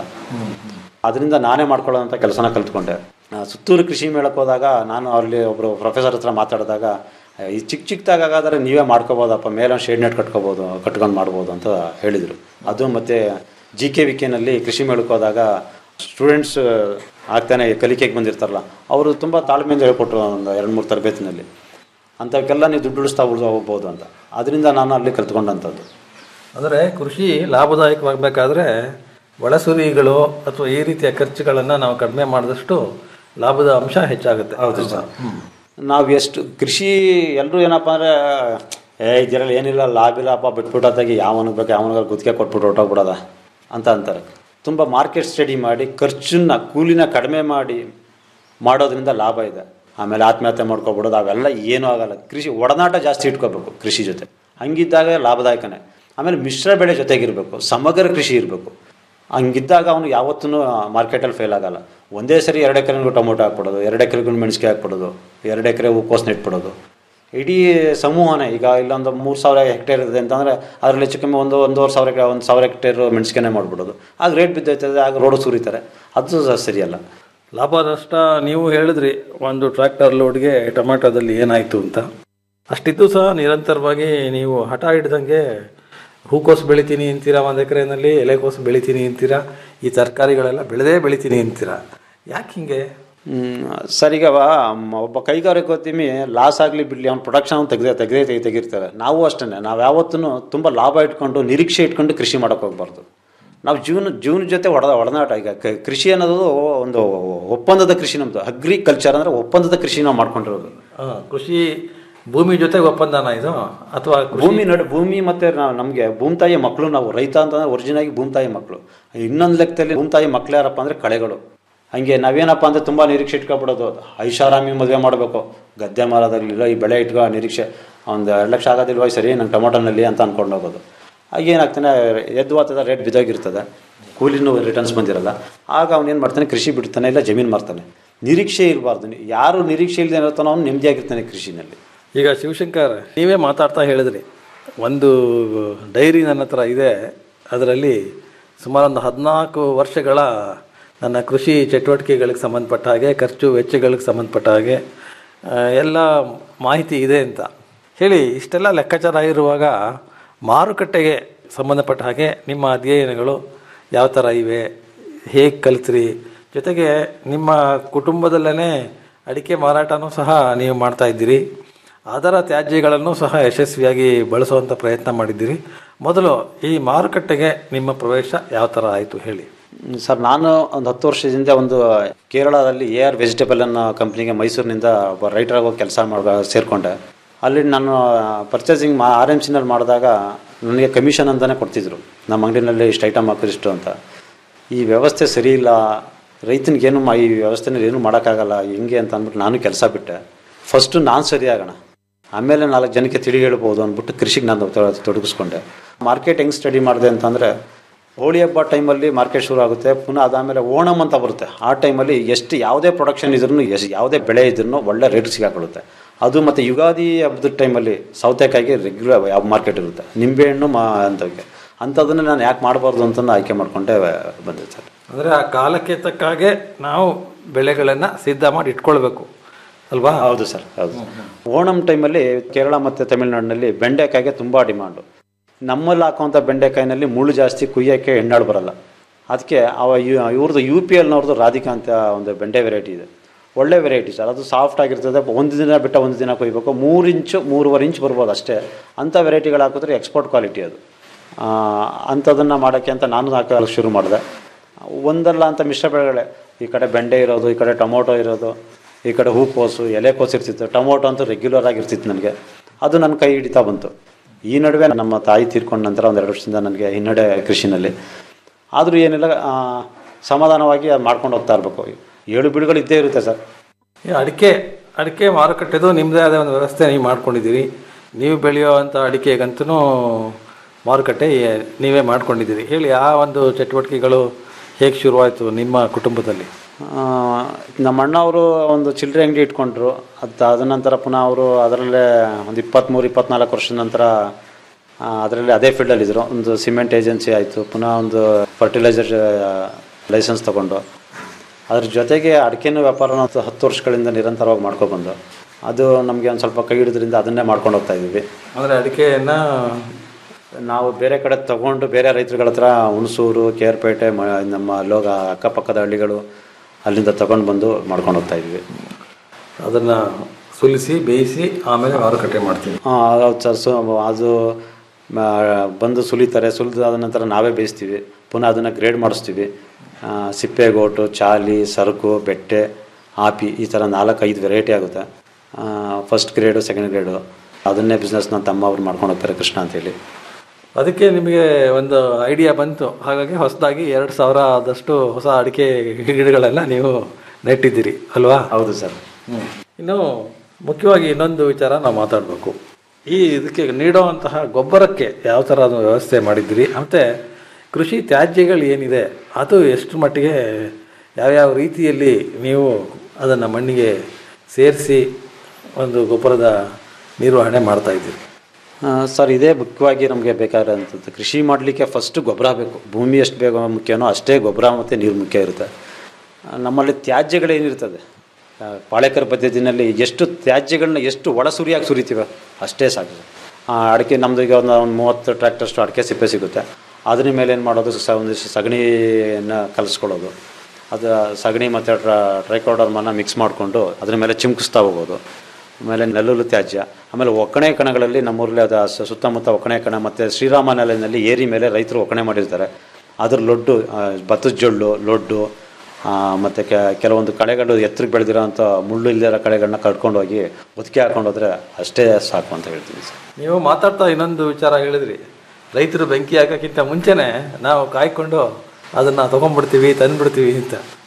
ಅದರಿಂದ ನಾನೇ ಮಾಡ್ಕೊಳ್ಳೋಂಥ ಕೆಲಸನ ಕಲ್ತ್ಕೊಂಡೆ ಆ, ಸುತ್ತೂರು ಕೃಷಿ ಮೇಳಕ್ಕೆ ಹೋದಾಗ ನಾನು ಅಲ್ಲಿ ಒಬ್ಬರು ಪ್ರೊಫೆಸರ್ ಹತ್ರ ಮಾತಾಡಿದಾಗ ಈ ಚಿಕ್ಕ ಚಿಕ್ಕದಾಗಾದ್ರೆ ನೀವೇ ಮಾಡ್ಕೋಬೋದಪ್ಪ ಮೇಲೆ ಒಂದು ಶೇಡ್ ನೆಟ್ ಕಟ್ಕೋಬೋದು ಕಟ್ಕೊಂಡು ಮಾಡ್ಬೋದು ಅಂತ ಹೇಳಿದರು ಅದು ಮತ್ತು ಜಿ ಕೆ ವಿ ಕೆನಲ್ಲಿ ಕೃಷಿ ಮೇಳಕ್ಕೆ ಹೋದಾಗ ಸ್ಟೂಡೆಂಟ್ಸ್ ಆಗ್ತಾನೆ ಕಲಿಕೆಗೆ ಬಂದಿರ್ತಾರಲ್ಲ ಅವರು ತುಂಬ ತಾಳ್ಮೆಯಿಂದ ಹೇಳ್ಕೊಟ್ರು ಒಂದು ಎರಡು ಮೂರು ತರಬೇತಿನಲ್ಲಿ ಅಂಥವಕ್ಕೆಲ್ಲ ನೀವು ದುಡ್ಡು ಉಳಿಸ್ತಾ ಉಳಿದು ಹೋಗ್ಬೋದು ಅಂತ ಅದರಿಂದ ನಾನು ಅಲ್ಲಿ ಕಲ್ತ್ಕೊಂಡಂಥದ್ದು ಅಂದರೆ ಕೃಷಿ ಲಾಭದಾಯಕವಾಗಬೇಕಾದ್ರೆ ಒಳಸುರಿಗಳು ಅಥವಾ ಈ ರೀತಿಯ ಖರ್ಚುಗಳನ್ನು ನಾವು ಕಡಿಮೆ ಮಾಡಿದಷ್ಟು ಲಾಭದ ಅಂಶ ಹೆಚ್ಚಾಗುತ್ತೆ ಹೌದು ಸರ್ ನಾವು ಎಷ್ಟು ಕೃಷಿ ಎಲ್ಲರೂ ಏನಪ್ಪ ಅಂದರೆ ಏ ಇದರಲ್ಲಿ ಏನಿಲ್ಲ ಲಾಭ ಇಲ್ಲಪ್ಪ ಬಿಟ್ಬಿಟ್ಟು ಅತ್ತಾಗಿ ಯಾವನಿಗೆ ಬೇಕು ಯಾವನಿಗೆ ಗುತ್ತಿಗೆ ಕೊಟ್ಬಿಟ್ಟು ಹೊರಟೋಗ್ಬಿಡೋದ ಅಂತ ಅಂತಾರೆ ತುಂಬ ಮಾರ್ಕೆಟ್ ಸ್ಟಡಿ ಮಾಡಿ ಖರ್ಚನ್ನ ಕೂಲಿನ ಕಡಿಮೆ ಮಾಡಿ ಮಾಡೋದ್ರಿಂದ ಲಾಭ ಇದೆ ಆಮೇಲೆ ಆತ್ಮಹತ್ಯೆ ಮಾಡ್ಕೊಬಿಡೋದು ಅವೆಲ್ಲ ಏನೂ ಆಗಲ್ಲ ಕೃಷಿ ಒಡನಾಟ ಜಾಸ್ತಿ ಇಟ್ಕೋಬೇಕು ಕೃಷಿ ಜೊತೆ ಹಂಗಿದ್ದಾಗ ಲಾಭದಾಯಕನೇ ಆಮೇಲೆ ಮಿಶ್ರ ಬೆಳೆ ಜೊತೆಗಿರಬೇಕು ಸಮಗ್ರ ಕೃಷಿ ಇರಬೇಕು ಹಂಗಿದ್ದಾಗ ಅವನು ಯಾವತ್ತೂ ಮಾರ್ಕೆಟಲ್ಲಿ ಫೇಲ್ ಆಗಲ್ಲ ಒಂದೇ ಸರಿ ಎರಡು ಎಕರೆಗೂ ಟೊಮೊಟೊ ಹಾಕ್ಬಿಡೋದು ಎರಡು ಎಕರೆಗೂ ಮೆಣಸಿಗೆ ಹಾಕ್ಬಿಡೋದು ಎರಡು ಎಕರೆ ಹೂಕೋಸು ನೆಟ್ಬಿಡೋದು ಇಡೀ ಸಮೂಹನೇ ಈಗ ಇಲ್ಲೊಂದು ಮೂರು ಸಾವಿರ ಹೆಕ್ಟೇರ್ ಇದೆ ಅಂತಂದರೆ ಅದರಲ್ಲಿ ಹೆಚ್ಚು ಕಮ್ಮಿ ಒಂದು ಒಂದೂವರೆ ಸಾವಿರ ಎಕರೆ ಒಂದು ಸಾವಿರ ಹೆಕ್ಟೇರ್ ಮೆಣಸಿಗೆನೆ ಮಾಡಿಬಿಡೋದು ಆಗ ರೇಟ್ ಬಿದ್ದೈತದೆ ಆಗ ರೋಡ್ ಸುರಿತಾರೆ ಅದು ಸ- ಸರಿಯಲ್ಲ ಲಾಭ ನಷ್ಟ ನೀವು ಹೇಳಿದ್ರಿ ಒಂದು ಟ್ರ್ಯಾಕ್ಟರ್ ಲೋಡ್ಗೆ ಟೊಮೆಟೊದಲ್ಲಿ ಏನಾಯಿತು ಅಂತ ಅಷ್ಟಿದ್ದು ಸಹ ನಿರಂತರವಾಗಿ ನೀವು ಹಠ ಹಿಡ್ದಂಗೆ ಹೂಕೋಸು ಬೆಳಿತೀನಿ ಅಂತೀರಾ ಒಂದು ಎಕರೆನಲ್ಲಿ ಎಲೆಕೋಸು ಬೆಳಿತೀನಿ ಅಂತೀರಾ ಈ ತರಕಾರಿಗಳೆಲ್ಲ ಬೆಳೆದೇ ಬೆಳಿತೀನಿ ಅಂತೀರಾ ಯಾಕೆ ಹಿಂಗೆ ಸರ್ ಈಗ ಮ- ಒಬ್ಬ ಕೈಗಾರಿಕೋದ್ಯಮಿ ಲಾಸ್ ಆಗಲಿ ಬಿಡಲಿ ಅವ್ನ ಪ್ರೊಡಕ್ಷನ್ ತೆಗೆದೇ ತೆಗೆದೇ ತೆಗಿ ತೆಗಿರ್ತಾರೆ ನಾವು ಅಷ್ಟೇ ನಾವು ಯಾವತ್ತೂ ತುಂಬ ಲಾಭ ಇಟ್ಕೊಂಡು ನಿರೀಕ್ಷೆ ಇಟ್ಕೊಂಡು ಕೃಷಿ ಮಾಡೋಕೆ ಹೋಗ್ಬಾರ್ದು ನಾವು ಜೀವನ ಜೀವನ ಜೊತೆ ಒಡ ಒಡನಾಟ ಈಗ ಕ- ಕೃಷಿ ಅನ್ನೋದು ಒಂದು ಒಪ್ಪಂದದ ಕೃಷಿ ನಮ್ಮದು ಅಗ್ರಿಕಲ್ಚರ್ ಅಂದರೆ ಒಪ್ಪಂದದ ಕೃಷಿ ನಾವು ಮಾಡ್ಕೊಂಡಿರೋದು ಆ, ಕೃಷಿ ಭೂಮಿ ಜೊತೆ ಒಪ್ಪಂದನ ಇದು ಅಥವಾ ಕೃಷಿ- ಭೂಮಿ ನಡು ಭೂಮಿ ಮತ್ತೆ ನಾವು ನಮಗೆ ಭೂಮಿತಾಯಿ ಮಕ್ಕಳು ನಾವು ರೈತ ಅಂತಂದ್ರೆ ಒರಿಜಿನಾಗಿ ಭೂಮಿತಾಯಿ ಮಕ್ಕಳು ಇನ್ನೊಂದು ಲೆಕ್ಕದಲ್ಲಿ ಭೂಮಿತಾಯಿ ಮಕ್ಳು ಯಾರಪ್ಪ ಅಂದರೆ ಕಳೆಗಳು ಹಂಗೆ ನಾವೇನಪ್ಪ ಅಂದರೆ ತುಂಬ ನಿರೀಕ್ಷೆ ಇಟ್ಕೊಬಿಡೋದು ಐಷಾರಾಮಿ ಮದುವೆ ಮಾಡಬೇಕು ಗದ್ದೆ ಮಾರೋದಾಗಲಿಲ್ಲ ಈ ಬೆಳೆ ಇಟ್ಕೊ ನಿರೀಕ್ಷೆ ಒಂದು ಎರಡು ಲಕ್ಷ ಆಗೋದಿಲ್ವ ಸರಿ ನಂಗೆ ಟೊಮೊಟೊನಲ್ಲಿ ಅಂತ ಅಂದ್ಕೊಂಡು ಹೋಗೋದು ಆಗ ಏನಾಗ್ತಾನೆ ಎದ್ದು ಹೋಗ್ತದೆ ರೇಟ್ ಬಿದ್ದೋಗಿರ್ತದೆ ಕೂಲಿನೂ ರಿಟರ್ನ್ಸ್ ಬಂದಿರಲ್ಲ ಆಗ ಅವನೇನು ಮಾಡ್ತಾನೆ ಕೃಷಿ ಬಿಡ್ತಾನೆ ಇಲ್ಲ ಜಮೀನು ಮಾರ್ತಾನೆ ನಿರೀಕ್ಷೆ ಇರಬಾರ್ದು ಯಾರು ನಿರೀಕ್ಷೆ ಇಲ್ಲದೆ ಇರ್ತಾನೋ ಅವ್ನು ನೆಮ್ಮದಿಯಾಗಿರ್ತಾನೆ ಕೃಷಿನಲ್ಲಿ ಈಗ ಶಿವಶಂಕರ್ ನೀವೇ ಮಾತಾಡ್ತಾ ಹೇಳಿದ್ರಿ ಒಂದು ಡೈರಿ ನನ್ನ ಹತ್ರ ಇದೆ ಅದರಲ್ಲಿ ಸುಮಾರು ಒಂದು ಹದಿನಾಲ್ಕು ವರ್ಷಗಳ ನನ್ನ ಕೃಷಿ ಚಟುವಟಿಕೆಗಳಿಗೆ ಸಂಬಂಧಪಟ್ಟ ಹಾಗೆ ಖರ್ಚು ವೆಚ್ಚಗಳಿಗೆ ಸಂಬಂಧಪಟ್ಟ ಹಾಗೆ ಆ, ಎಲ್ಲ ಮಾಹಿತಿ ಇದೆ ಅಂತ ಹೇಳಿ ಇಷ್ಟೆಲ್ಲ ಲೆಕ್ಕಾಚಾರ ಇರುವಾಗ ಮಾರುಕಟ್ಟೆಗೆ ಸಂಬಂಧಪಟ್ಟ ಹಾಗೆ ನಿಮ್ಮ ಅಧ್ಯಯನಗಳು ಯಾವ ಥರ ಇವೆ ಹೇಗೆ ಕಲಿತ್ರಿ ಜೊತೆಗೆ ನಿಮ್ಮ ಕುಟುಂಬದಲ್ಲೇ ಅಡಿಕೆ ಮಾರಾಟನೂ ಸಹ ನೀವು ಮಾಡ್ತಾ ಇದ್ದೀರಿ ಅದರ ತ್ಯಾಜ್ಯಗಳನ್ನು ಸಹ ಯಶಸ್ವಿಯಾಗಿ ಬಳಸುವಂಥ ಪ್ರಯತ್ನ ಮಾಡಿದ್ದೀರಿ ಮೊದಲು ಈ ಮಾರುಕಟ್ಟೆಗೆ ನಿಮ್ಮ ಪ್ರವೇಶ ಯಾವ ಥರ ಆಯಿತು ಹೇಳಿ ಸರ್ ನಾನು ಒಂದು ಹತ್ತು ವರ್ಷದಿಂದ ಒಂದು ಕೇರಳದಲ್ಲಿ ಎ ಆರ್ ವೆಜಿಟೇಬಲ್ ಅನ್ನೋ ಕಂಪ್ನಿಗೆ ಮೈಸೂರಿನಿಂದ ಒಬ್ಬ ರೈಟರಾಗಿ ಹೋಗಿ ಕೆಲಸ ಮಾಡ ಸೇರಿಕೊಂಡೆ ಅಲ್ಲಿ ನಾನು ಪರ್ಚೇಸಿಂಗ್ ಮಾ ಆರ್ ಎಮ್ ಸಿನಲ್ಲಿ ಮಾಡಿದಾಗ ನನಗೆ ಕಮಿಷನ್ ಅಂತಲೇ ಕೊಡ್ತಿದ್ರು ನಮ್ಮ ಅಂಗಡಿನಲ್ಲಿ ಇಷ್ಟು ಐಟಮ್ ಹಾಕಿದ್ರು ಇಷ್ಟು ಅಂತ ಈ ವ್ಯವಸ್ಥೆ ಸರಿ ಇಲ್ಲ ರೈತನಿಗೇನು ಮಾ ಈ ವ್ಯವಸ್ಥೆನಲ್ಲಿ ಏನೂ ಮಾಡೋಕ್ಕಾಗಲ್ಲ ಹೆಂಗೆ ಅಂತ ಅಂದ್ಬಿಟ್ಟು ನಾನು ಕೆಲಸ ಬಿಟ್ಟೆ ಫಸ್ಟು ನಾನು ಸರಿ ಆಗೋಣ ಆಮೇಲೆ ನಾಲ್ಕು ಜನಕ್ಕೆ ತಿಳಿ ಹೇಳ್ಬೋದು ಅಂದ್ಬಿಟ್ಟು ಕೃಷಿಗೆ ನಾನು ತೊಡ- ತೊಡಗಿಸ್ಕೊಂಡೆ ಮಾರ್ಕೆಟ್ ಹೆಂಗೆ ಸ್ಟಡಿ ಮಾಡಿದೆ ಅಂತಂದರೆ ಹೋಳಿ ಹಬ್ಬ ಟೈಮಲ್ಲಿ ಮಾರ್ಕೆಟ್ ಶುರು ಆಗುತ್ತೆ ಪುನಃ ಅದಾದಮೇಲೆ ಓಣಮ್ ಅಂತ ಬರುತ್ತೆ ಆ ಟೈಮಲ್ಲಿ ಎಷ್ಟು ಯಾವುದೇ ಪ್ರೊಡಕ್ಷನ್ ಇದ್ರೂ ಎಷ್ಟು ಯಾವುದೇ ಬೆಳೆ ಇದ್ರೂ ಒಳ್ಳೆ ರೇಟ್ ಸಿಗಾಕೊಳ್ಳುತ್ತೆ ಅದು ಮತ್ತು ಯುಗಾದಿ ಹಬ್ಬದ ಟೈಮಲ್ಲಿ ಸೌತೆಕಾಯಿಗೆ ರೆಗ್ಯುಲರ್ ಯಾವ ಮಾರ್ಕೆಟ್ ಇರುತ್ತೆ ನಿಂಬೆಹಣ್ಣು ಮಾ ಅಂತವಕ್ಕೆ ಅಂಥದ್ದನ್ನು ನಾನು ಯಾಕೆ ಮಾಡಬಾರ್ದು ಅಂತ ಆಯ್ಕೆ ಮಾಡಿಕೊಂಡೆ ಬಂದೆ ಸರ್ ಅಂದರೆ ಆ ಕಾಲಕ್ಕೆ ತಕ್ಕ ಹಾಗೆ ನಾವು ಬೆಳೆಗಳನ್ನು ಸಿದ್ಧ ಮಾಡಿ ಇಟ್ಕೊಳ್ಬೇಕು ಅಲ್ವಾ ಹೌದು ಸರ್ ಹೌದು ಓಣಂ ಟೈಮಲ್ಲಿ ಕೇರಳ ಮತ್ತು ತಮಿಳುನಾಡಿನಲ್ಲಿ ಬೆಂಡೆಕಾಯಿಗೆ ತುಂಬ ಡಿಮಾಂಡು ನಮ್ಮಲ್ಲಿ ಹಾಕುವಂಥ ಬೆಂಡೆಕಾಯಿನಲ್ಲಿ ಮುಳ್ಳು ಜಾಸ್ತಿ ಕುಯ್ಯೋಕ್ಕೆ ಹೆಣ್ಣಾಳು ಬರಲ್ಲ ಅದಕ್ಕೆ ಅವ ಇವ್- ಇವ್ರದ್ದು ಯು ಪಿ ಎಲ್ನವ್ರದ್ದು ರಾಧಿಕಾ ಅಂತ ಒಂದು ಬೆಂಡೆ ವೆರೈಟಿ ಇದೆ ಒಳ್ಳೆ ವೆರೈಟಿ ಸರ್ ಅದು ಸಾಫ್ಟ್ ಆಗಿರ್ತದೆ ಒಂದು ದಿನ ಬಿಟ್ಟ ಒಂದು ದಿನ ಕೊಯ್ಬೇಕು ಮೂರು ಇಂಚು ಮೂರುವರೆ ಇಂಚ್ ಬರ್ಬೋದು ಅಷ್ಟೇ ಅಂಥ ವೆರೈಟಿಗಳು ಹಾಕಿದ್ರೆ ಎಕ್ಸ್ಪೋರ್ಟ್ ಕ್ವಾಲಿಟಿ ಅದು ಅಂಥದನ್ನು ಮಾಡೋಕ್ಕೆ ಅಂತ ನಾನು ಹಾಕಲು ಶುರು ಮಾಡಿದೆ ಒಂದಲ್ಲ ಅಂತ ಮಿಶ್ರ ಬೆಳೆಗಳೇ ಈ ಕಡೆ ಬೆಂಡೆ ಇರೋದು ಈ ಕಡೆ ಟೊಮೊಟೊ ಇರೋದು ಈ ಕಡೆ ಹೂಕೋಸು ಎಲೆಕೋಸು ಇರ್ತಿತ್ತು ಟೊಮೊಟೊ ಅಂತೂ ರೆಗ್ಯುಲರ್ ಆಗಿರ್ತಿತ್ತು ನನಗೆ ಅದು ನನ್ನ ಕೈ ಹಿಡಿತಾ ಬಂತು ಈ ನಡುವೆ ನಮ್ಮ ತಾಯಿ ತೀರ್ಕೊಂಡ ನಂತರ ಒಂದೆರಡು ವರ್ಷದಿಂದ ನನಗೆ ಹಿನ್ನಡೆ ಕೃಷಿನಲ್ಲಿ ಆದರೂ ಏನಿಲ್ಲ ಆ, ಸಮಾಧಾನವಾಗಿ ಅದು ಮಾಡ್ಕೊಂಡು ಹೋಗ್ತಾ ಇರಬೇಕು ಏಳು ಬೀಳುಗಳು ಇದ್ದೇ ಇರುತ್ತೆ ಸರ್ ಈ ಅಡಿಕೆ ಅಡಿಕೆ ಮಾರುಕಟ್ಟೆದು ನಿಮ್ಮದೇ ಆದ ಒಂದು ವ್ಯವಸ್ಥೆ ನೀವು ಮಾಡ್ಕೊಂಡಿದ್ದೀರಿ ನೀವು ಬೆಳೆಯುವಂಥ ಅಡಿಕೆಗಂತೂ ಮಾರುಕಟ್ಟೆ ಏ- ನೀವೇ ಮಾಡ್ಕೊಂಡಿದ್ದೀರಿ ಹೇಳಿ ಆ ಒಂದು ಚಟುವಟಿಕೆಗಳು ಹೇಗೆ ಶುರುವಾಯಿತು ನಿಮ್ಮ ಕುಟುಂಬದಲ್ಲಿ ಆ, ನಮ್ಮ ಅಣ್ಣವರು ಒಂದು ಚಿಲ್ಲರೆ ಅಂಗಡಿ ಇಟ್ಕೊಂಡ್ರು ಅದು ಅದ ನಂತರ ಪುನಃ ಅವರು ಅದರಲ್ಲೇ ಒಂದು ಇಪ್ಪತ್ತ್ಮೂರು ಇಪ್ಪತ್ನಾಲ್ಕು ವರ್ಷದ ನಂತರ ಆ, ಅದರಲ್ಲಿ ಅದೇ ಫೀಲ್ಡಲ್ಲಿದ್ದರು ಒಂದು ಸಿಮೆಂಟ್ ಏಜೆನ್ಸಿ ಆಯಿತು ಪುನಃ ಒಂದು ಫರ್ಟಿಲೈಸರ್ ಲೈಸೆನ್ಸ್ ತೊಗೊಂಡು ಅದ್ರ ಜೊತೆಗೆ ಅಡಿಕೆನೂ ವ್ಯಾಪಾರನ ಹತ್ತು ಹತ್ತು ವರ್ಷಗಳಿಂದ ನಿರಂತರವಾಗಿ ಮಾಡ್ಕೊಬಂದು ಅದು ನಮಗೆ ಒಂದು ಸ್ವಲ್ಪ ಕೈ ಹಿಡಿದ್ರಿಂದ ಅದನ್ನೇ ಮಾಡ್ಕೊಂಡು ಹೋಗ್ತಾ ಇದ್ದೀವಿ ಅಂದರೆ ಅಡಿಕೆಯನ್ನು ನಾವು ಬೇರೆ ಕಡೆ ತಗೊಂಡು ಬೇರೆ ರೈತರುಗಳ ಹತ್ರ ಹುಣಸೂರು ಕೇರ್ಪೇಟೆ ಮ ನಮ್ಮ ಲೋಗ ಅಕ್ಕಪಕ್ಕದ ಹಳ್ಳಿಗಳು ಅಲ್ಲಿಂದ ತಗೊಂಡು ಬಂದು ಮಾಡ್ಕೊಂಡು ಹೋಗ್ತಾ ಇದ್ವಿ ಅದನ್ನು ಸುಲಿಸಿ ಬೇಯಿಸಿ ಆಮೇಲೆ ಮಾರುಕಟ್ಟೆ ಮಾಡ್ತೀವಿ ಹಾಂ ಹೌದು ಸರ್ ಸೊ ಅದು ಮ, ಬಂದು ಸುಲಿತಾರೆ ಸುಲಿದಾದ ನಂತರ ನಾವೇ ಬೇಯಿಸ್ತೀವಿ ಪುನಃ ಅದನ್ನು ಗ್ರೇಡ್ ಮಾಡಿಸ್ತೀವಿ ಆ, ಸಿಪ್ಪೆಗೋಟು ಚಾಲಿ ಸರಕು ಬೆಟ್ಟೆ ಆಪಿ ಈ ಥರ ನಾಲ್ಕೈದು ವೆರೈಟಿ ಆಗುತ್ತೆ ಫಸ್ಟ್ ಗ್ರೇಡು ಸೆಕೆಂಡ್ ಗ್ರೇಡು ಅದನ್ನೇ ಬಿಸ್ನೆಸ್ ನನ್ನ ತಮ್ಮ ಅವ್ರು ಮಾಡ್ಕೊಂಡು ಹೋಗ್ತಾರೆ ಕೃಷ್ಣ ಅಂತೇಳಿ ಅದಕ್ಕೆ ನಿಮಗೆ ಒಂದು ಐಡಿಯಾ ಬಂತು ಹಾಗಾಗಿ ಹೊಸದಾಗಿ ಎರಡು ಸಾವಿರ ಆದಷ್ಟು ಹೊಸ ಅಡಿಕೆ ಗಿಡಗಳೆಲ್ಲ ನೀವು ನೆಟ್ಟಿದ್ದೀರಿ ಅಲ್ವಾ ಹೌದು ಸರ್ ಇನ್ನು ಮುಖ್ಯವಾಗಿ ಇನ್ನೊಂದು ವಿಚಾರ ನಾವು ಮಾತಾಡಬೇಕು ಈ ಇದಕ್ಕೆ ನೀಡುವಂತಹ ಗೊಬ್ಬರಕ್ಕೆ ಯಾವ ಥರ ಅದು ವ್ಯವಸ್ಥೆ ಮಾಡಿದ್ದೀರಿ ಮತ್ತು ಕೃಷಿ ತ್ಯಾಜ್ಯಗಳು ಏನಿದೆ ಅದು ಎಷ್ಟು ಮಟ್ಟಿಗೆ ಯಾವ್ಯಾವ ರೀತಿಯಲ್ಲಿ ನೀವು ಅದನ್ನು ಮಣ್ಣಿಗೆ ಸೇರಿಸಿ ಒಂದು ಗೊಬ್ಬರದ ನಿರ್ವಹಣೆ ಮಾಡ್ತಾ ಇದ್ದೀರಿ ಆ, ಸರ್ ಇದೇ ಮುಖ್ಯವಾಗಿ ನಮಗೆ ಬೇಕಾಗಿರೋಂಥದ್ದು ಕೃಷಿ ಮಾಡಲಿಕ್ಕೆ ಫಸ್ಟ್ ಗೊಬ್ಬರ ಬೇಕು ಭೂಮಿ ಎಷ್ಟು ಬೇಗ ಮುಖ್ಯನೋ ಅಷ್ಟೇ ಗೊಬ್ಬರ ಮತ್ತು ನೀರು ಮುಖ್ಯ ಇರುತ್ತೆ ಆ, ನಮ್ಮಲ್ಲಿ ತ್ಯಾಜ್ಯಗಳೇನಿರ್ತದೆ ಆ, ಪಾಳೇಕರ್ ಪದ್ಧತಿನಲ್ಲಿ ಎಷ್ಟು ತ್ಯಾಜ್ಯಗಳನ್ನ ಎಷ್ಟು ಒಳ ಸುರಿಯಾಗಿ ಸುರಿತೀವ ಅಷ್ಟೇ ಸಾಕು ಆ, ಅಡಿಕೆ ನಮ್ಮದು ಈಗ ಒಂದು ಒಂದು ಮೂವತ್ತು ಟ್ರ್ಯಾಕ್ಟರ್ಷ್ಟು ಅಡಿಕೆ ಸಿಪ್ಪೆ ಸಿಗುತ್ತೆ ಅದ್ರ ಮೇಲೆ ಏನು ಮಾಡೋದು ಸ ಒಂದಿಷ್ಟು ಸಗಣಿಯನ್ನು ಕಲಿಸ್ಕೊಳ್ಳೋದು ಅದು ಸಗಣಿ ಮತ್ತು ಟ್ರೈಕೋಡರ್ಮನ್ನ ಮಿಕ್ಸ್ ಮಾಡಿಕೊಂಡು ಅದ್ರ ಮೇಲೆ ಚಿಮ್ಕಿಸ್ತಾ ಹೋಗೋದು ಆಮೇಲೆ ನೆಲ್ಲುಲು ತ್ಯಾಜ್ಯ ಆಮೇಲೆ ಒಕ್ಕಣೆ ಕಣಗಳಲ್ಲಿ ನಮ್ಮೂರಲ್ಲಿ ಅದು ಸ- ಸುತ್ತಮುತ್ತ ಒಕ್ಕಣೆ ಕಣ ಮತ್ತು ಶ್ರೀರಾಮ ನೆಲೆಯಲ್ಲಿ ಏರಿ ಮೇಲೆ ರೈತರು ಒಕ್ಕಣೆ ಮಾಡಿರ್ತಾರೆ ಅದ್ರ ಲೊಡ್ಡು ಆ, ಭತ್ತದ ಜೊಳ್ಳು ಲೊಡ್ಡು ಮತ್ತು ಕೆಲವೊಂದು ಕಳೆಗಳು ಎತ್ತರಕ್ಕೆ ಬೆಳೆದಿರೋಂಥ ಮುಳ್ಳು ಇಲ್ಲದಿರೋ ಕಳೆಗಳನ್ನ ಕಟ್ಕೊಂಡು ಹೋಗಿ ಒತ್ತಿಗೆ ಹಾಕೊಂಡು ಹೋದ್ರೆ ಅಷ್ಟೇ ಸಾಕು ಅಂತ ಹೇಳ್ತೀನಿ ಸರ್ ನೀವು ಮಾತಾಡ್ತಾ ಇನ್ನೊಂದು ವಿಚಾರ ಹೇಳಿದ್ರಿ ರೈತರು ಬೆಂಕಿ ಹಾಕೋಕ್ಕಿಂತ ಮುಂಚೆನೆ ನಾವು ಕಾಯ್ಕೊಂಡು ಅದನ್ನು ತೊಗೊಂಡ್ಬಿಡ್ತೀವಿ ತಂದ್ಬಿಡ್ತೀವಿ ಅಂತ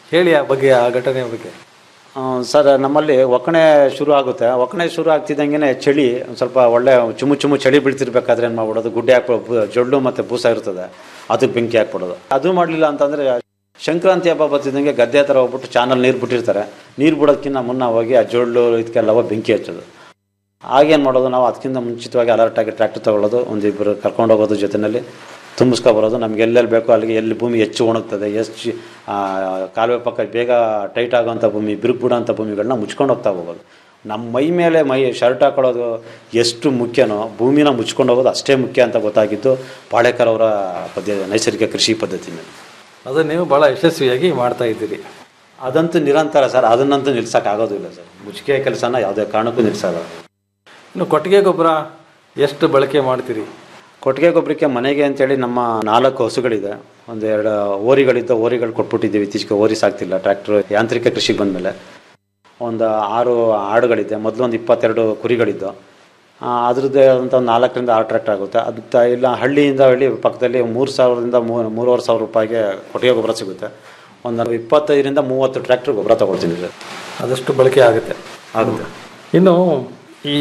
ಹೇಳಿ ಆ ಬಗ್ಗೆ ಆ ಘಟನೆಯ ಬಗ್ಗೆ ಆ, ಸರ್ ನಮ್ಮಲ್ಲಿ ಒಕ್ಕಣೆ ಶುರು ಆಗುತ್ತೆ ಒಕ್ಕಣೆ ಶುರು ಆಗ್ತಿದ್ದಂಗೆ ಚಳಿ ಒಂದು ಸ್ವಲ್ಪ ಒಳ್ಳೆ ಚುಮು ಚುಮು ಚಳಿ ಬೀಳ್ತಿರ್ಬೇಕಾದ್ರೆ ಏನು ಮಾಡ್ಬಿಡೋದು ಗುಡ್ಡೆ ಹಾಕ್ಬಿಡೋದು ಜೊಳ್ಳು ಮತ್ತು ಬೂಸ ಇರ್ತದೆ ಅದಕ್ಕೆ ಬೆಂಕಿ ಹಾಕ್ಬಿಡೋದು ಅದು ಮಾಡಲಿಲ್ಲ ಅಂತಂದರೆ ಸಂಕ್ರಾಂತಿ ಹಬ್ಬ ಬರ್ತಿದ್ದಂಗೆ ಗದ್ದೆ ಹತ್ರ ಹೋಗ್ಬಿಟ್ಟು ಚಾನಲ್ ನೀರು ಬಿಟ್ಟಿರ್ತಾರೆ ನೀರು ಬಿಡೋದಕ್ಕಿಂತ ಮುನ್ನ ಹೋಗಿ ಆ ಜೊಳ್ಳು ಇದಕ್ಕೆಲ್ಲವ ಬೆಂಕಿ ಹಚ್ಚೋದು ಆಗೇನು ಮಾಡೋದು ನಾವು ಅದಕ್ಕಿಂತ ಮುಂಚಿತವಾಗಿ ಅಲರ್ಟಾಗಿ ಟ್ರ್ಯಾಕ್ಟರ್ ತೊಗೊಳ್ಳೋದು ಒಂದಿಬ್ಬರು ಕರ್ಕೊಂಡು ಹೋಗೋದು ಜೊತೆಯಲ್ಲಿ ತುಂಬಿಸ್ಕೊ ಬರೋದು ನಮ್ಗೆ ಎಲ್ಲೆಲ್ಲಿ ಬೇಕೋ ಅಲ್ಲಿಗೆ ಎಲ್ಲಿ ಭೂಮಿ ಹೆಚ್ಚು ಒಣಗ್ತದೆ ಎಷ್ಟು ಆ, ಕಾಲುವೆ ಪಕ್ಕ ಬೇಗ ಟೈಟ್ ಆಗೋಂಥ ಭೂಮಿ ಬಿರುಕು ಬಿಡೋಂಥ ಭೂಮಿಗಳನ್ನ ಮುಚ್ಕೊಂಡು ಹೋಗ್ತಾ ಹೋಗೋದು ನಮ್ಮ ಮೈ ಮೇಲೆ ಮೈ ಶರ್ಟ್ ಹಾಕೊಳ್ಳೋದು ಎಷ್ಟು ಮುಖ್ಯನೋ ಭೂಮಿನ ಮುಚ್ಕೊಂಡು ಹೋಗೋದು ಅಷ್ಟೇ ಮುಖ್ಯ ಅಂತ ಗೊತ್ತಾಗಿದ್ದು ಪಾಳೇಕರ್ ಅವರ ಪದ್ಯ ನೈಸರ್ಗಿಕ ಕೃಷಿ ಪದ್ಧತಿನಲ್ಲಿ ಅದು ನೀವು ಭಾಳ ಯಶಸ್ವಿಯಾಗಿ ಮಾಡ್ತಾ ಇದ್ದೀರಿ ಅದಂತೂ ನಿರಂತರ ಸರ್ ಅದನ್ನಂತೂ ನಿಲ್ಸೋಕ್ಕಾಗೋದಿಲ್ಲ ಸರ್ ಮುಚ್ಚಿಗೆ ಕೆಲಸನ ಯಾವುದೇ ಕಾರಣಕ್ಕೂ ನಿಲ್ಸಲ್ಲ ಇನ್ನು ಕೊಟ್ಟಿಗೆ ಗೊಬ್ಬರ ಎಷ್ಟು ಬಳಕೆ ಮಾಡ್ತೀರಿ ಕೊಟ್ಟಿಗೆ ಗೊಬ್ಬರಕ್ಕೆ ಮನೆಗೆ ಅಂತೇಳಿ ನಮ್ಮ ನಾಲ್ಕು ಹಸುಗಳಿದೆ ಒಂದು ಎರಡು ಓರಿಗಳಿದ್ದ ಓರಿಗಳು ಕೊಟ್ಬಿಟ್ಟಿದ್ದೀವಿ ಇತ್ತೀಚೆಗೆ ಓರಿ ಸಾಕ್ತಿಲ್ಲ ಟ್ರ್ಯಾಕ್ಟರ್ ಯಾಂತ್ರಿಕ ಕೃಷಿಗೆ ಬಂದಮೇಲೆ ಒಂದು ಆರು ಆಡುಗಳಿದೆ ಮೊದಲು ಒಂದು ಇಪ್ಪತ್ತೆರಡು ಕುರಿಗಳಿದ್ದು ಆ, ಅದ್ರದ್ದೇ ಅಂತ ಒಂದು ನಾಲ್ಕರಿಂದ ಆರು ಟ್ರ್ಯಾಕ್ಟರ್ ಆಗುತ್ತೆ ಅದು ತ- ಇಲ್ಲ ಹಳ್ಳಿಯಿಂದ ಹಳ್ಳಿ ಪಕ್ಕದಲ್ಲಿ ಮೂರು ಸಾವಿರದಿಂದ ಮೂರು ಮೂರುವರೆ ಸಾವಿರ ರೂಪಾಯಿಗೆ ಕೊಟ್ಟಿಗೆ ಗೊಬ್ಬರ ಸಿಗುತ್ತೆ ಒಂದು ಇಪ್ಪತ್ತೈದರಿಂದ ಮೂವತ್ತು ಟ್ರ್ಯಾಕ್ಟರ್ ಗೊಬ್ಬರ ತೊಗೊಳ್ತೀನಿ ಸರ್ ಅದಷ್ಟು ಬಳಕೆ ಆಗುತ್ತೆ ಆಗುತ್ತೆ ಇನ್ನು ಈ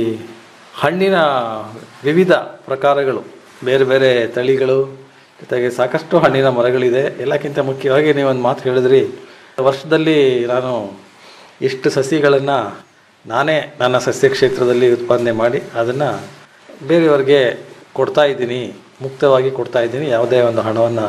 ಹಣ್ಣಿನ ವಿವಿಧ ಪ್ರಕಾರಗಳು ಬೇರೆ ಬೇರೆ ತಳಿಗಳು ಜೊತೆಗೆ ಸಾಕಷ್ಟು ಹಣ್ಣಿನ ಮರಗಳಿದೆ ಎಲ್ಲಕ್ಕಿಂತ ಮುಖ್ಯವಾಗಿ ನೀವೊಂದು ಮಾತು ಹೇಳಿದ್ರಿ ವರ್ಷದಲ್ಲಿ ನಾನು ಇಷ್ಟು ಸಸಿಗಳನ್ನು ನಾನೇ ನನ್ನ ಸಸ್ಯ ಕ್ಷೇತ್ರದಲ್ಲಿ ಉತ್ಪಾದನೆ ಮಾಡಿ ಅದನ್ನು ಬೇರೆಯವರಿಗೆ ಕೊಡ್ತಾ ಇದ್ದೀನಿ ಮುಕ್ತವಾಗಿ ಕೊಡ್ತಾ ಇದ್ದೀನಿ ಯಾವುದೇ ಒಂದು ಹಣವನ್ನು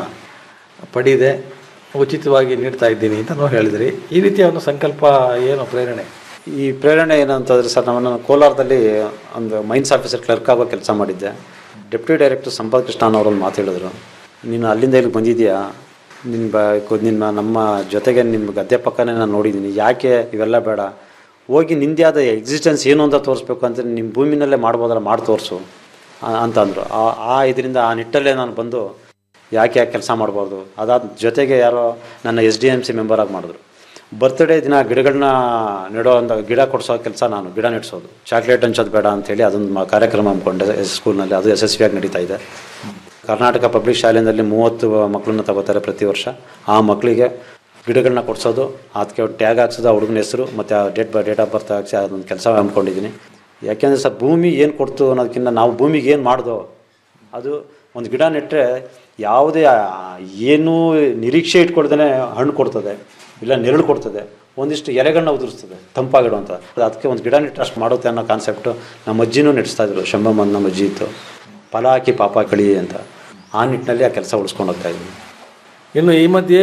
ಪಡೀದೆ ಉಚಿತವಾಗಿ ನೀಡ್ತಾ ಇದ್ದೀನಿ ಅಂತ ನಾವು ಹೇಳಿದ್ರಿ ಈ ರೀತಿಯ ಒಂದು ಸಂಕಲ್ಪ ಏನು ಪ್ರೇರಣೆ ಈ ಪ್ರೇರಣೆ ಏನಂತಂದರೆ ಸರ್ ನಾನು ಕೋಲಾರದಲ್ಲಿ ಒಂದು ಮೈನ್ಸ್ ಆಫೀಸರ್ ಕ್ಲರ್ಕ್ ಆಗೋ ಕೆಲಸ ಮಾಡಿದ್ದೆ ಡೆಪ್ಯೂಟಿ ಡೈರೆಕ್ಟರ್ ಸಂಪತ್ ಕೃಷ್ಣನ್ ಅವರೊಂದು ಮಾತು ಹೇಳಿದ್ರು ನೀನು ಅಲ್ಲಿಂದ ಇಲ್ಲಿಗೆ ಬಂದಿದ್ದೀಯಾ ನಿನ್ನ ಬ ಕು- ನಿನ್ನ ನಮ್ಮ ಜೊತೆಗೆ ನಿಮ್ಮ ಗದ್ದೆ ಪಕ್ಕನೇ ನಾನು ನೋಡಿದ್ದೀನಿ ಯಾಕೆ ಇವೆಲ್ಲ ಬೇಡ ಹೋಗಿ ನಿಂದೇ ಆದ ಎಕ್ಸಿಸ್ಟೆನ್ಸ್ ಏನು ಅಂತ ತೋರಿಸ್ಬೇಕು ಅಂತ ನಿಮ್ಮ ಭೂಮಿನಲ್ಲೇ ಮಾಡ್ಬೋದಲ್ಲ ಮಾಡಿ ತೋರಿಸು ಅಂತ ಅಂದರು ಆ ಆ ಇದರಿಂದ ಆ ನಿಟ್ಟಲ್ಲೇ ನಾನು ಬಂದು ಯಾಕೆ ಯಾಕೆ ಕೆಲಸ ಮಾಡ್ಬಾರ್ದು ಅದಾದ ಜೊತೆಗೆ ಯಾರೋ ನನ್ನ ಎಸ್ ಡಿ ಎಮ್ ಸಿ ಮೆಂಬರಾಗಿ ಮಾಡಿದ್ರು ಬರ್ತ್ಡೇ ದಿನ ಗಿಡಗಳನ್ನ ನೆಡೋ ಅಂತ ಗಿಡ ಕೊಡಿಸೋ ಕೆಲಸ ನಾನು ಗಿಡ ನೆಡ್ಸೋದು ಚಾಕ್ಲೇಟ್ ಹಂಚೋದು ಬೇಡ ಅಂತೇಳಿ ಅದೊಂದು ಮ- ಕಾರ್ಯಕ್ರಮ ಹಮ್ಮಿಕೊಂಡೆ ಸ್ಕೂಲ್ನಲ್ಲಿ ಅದು ಯಶಸ್ವಿಯಾಗಿ ನಡೀತಾ ಇದೆ ಕರ್ನಾಟಕ ಪಬ್ಲಿಕ್ ಶಾಲೆಯಲ್ಲಿ ಮೂವತ್ತು ಮಕ್ಕಳನ್ನ ತಗೋತಾರೆ ಪ್ರತಿ ವರ್ಷ ಆ ಮಕ್ಕಳಿಗೆ ಗಿಡಗಳನ್ನ ಕೊಡಿಸೋದು ಅದಕ್ಕೆ ಟ್ಯಾಗ್ ಹಾಕ್ಸೋದು ಆ ಹುಡುಗನ ಹೆಸರು ಮತ್ತು ಆ ಡೇಟ್ ಬ ಡೇಟ್ ಆಫ್ ಬರ್ತ್ ಹಾಕ್ಸಿ ಅದೊಂದು ಕೆಲಸ ಹಮ್ಮಿಕೊಂಡಿದ್ದೀನಿ ಯಾಕೆಂದರೆ ಸರ್ ಭೂಮಿ ಏನು ಕೊಡ್ತು ಅನ್ನೋದಕ್ಕಿಂತ ನಾವು ಭೂಮಿಗೆ ಏನು ಮಾಡ್ದೋ ಅದು ಒಂದು ಗಿಡ ನೆಟ್ಟರೆ ಯಾವುದೇ ಆ, ಏನೂ ನಿರೀಕ್ಷೆ ಇಟ್ಕೊಳ್ದೇ ಹಣ್ಣು ಕೊಡ್ತದೆ ಇಲ್ಲ ನೆರಳು ಕೊಡ್ತದೆ ಒಂದಿಷ್ಟು ಎಲೆಗಳನ್ನ ಉದುರಿಸ್ತದೆ ತಂಪಾಗಿಡುವಂಥ ಅದಕ್ಕೆ ಒಂದು ಗಿಡ ನೆಟ್ಟರೆ ಅಷ್ಟು ಮಾಡುತ್ತೆ ಅನ್ನೋ ಕಾನ್ಸೆಪ್ಟು ನಮ್ಮ ಅಜ್ಜಿನೂ ನೆಡೆಸ್ತಾ ಇದ್ರು ಶಂಭಮ್ಮ ಅಂತ ನಮ್ಮ ಅಜ್ಜಿ ಇತ್ತು ಫಲ ಹಾಕಿ ಪಾಪ ಕಳಿ ಅಂತ ಆ ನಿಟ್ಟಿನಲ್ಲಿ ಆ ಕೆಲಸ ಉಳಿಸ್ಕೊಂಡು ಹೋಗ್ತಾ ಇದ್ದೀನಿ ಇನ್ನು ಈ ಮಧ್ಯೆ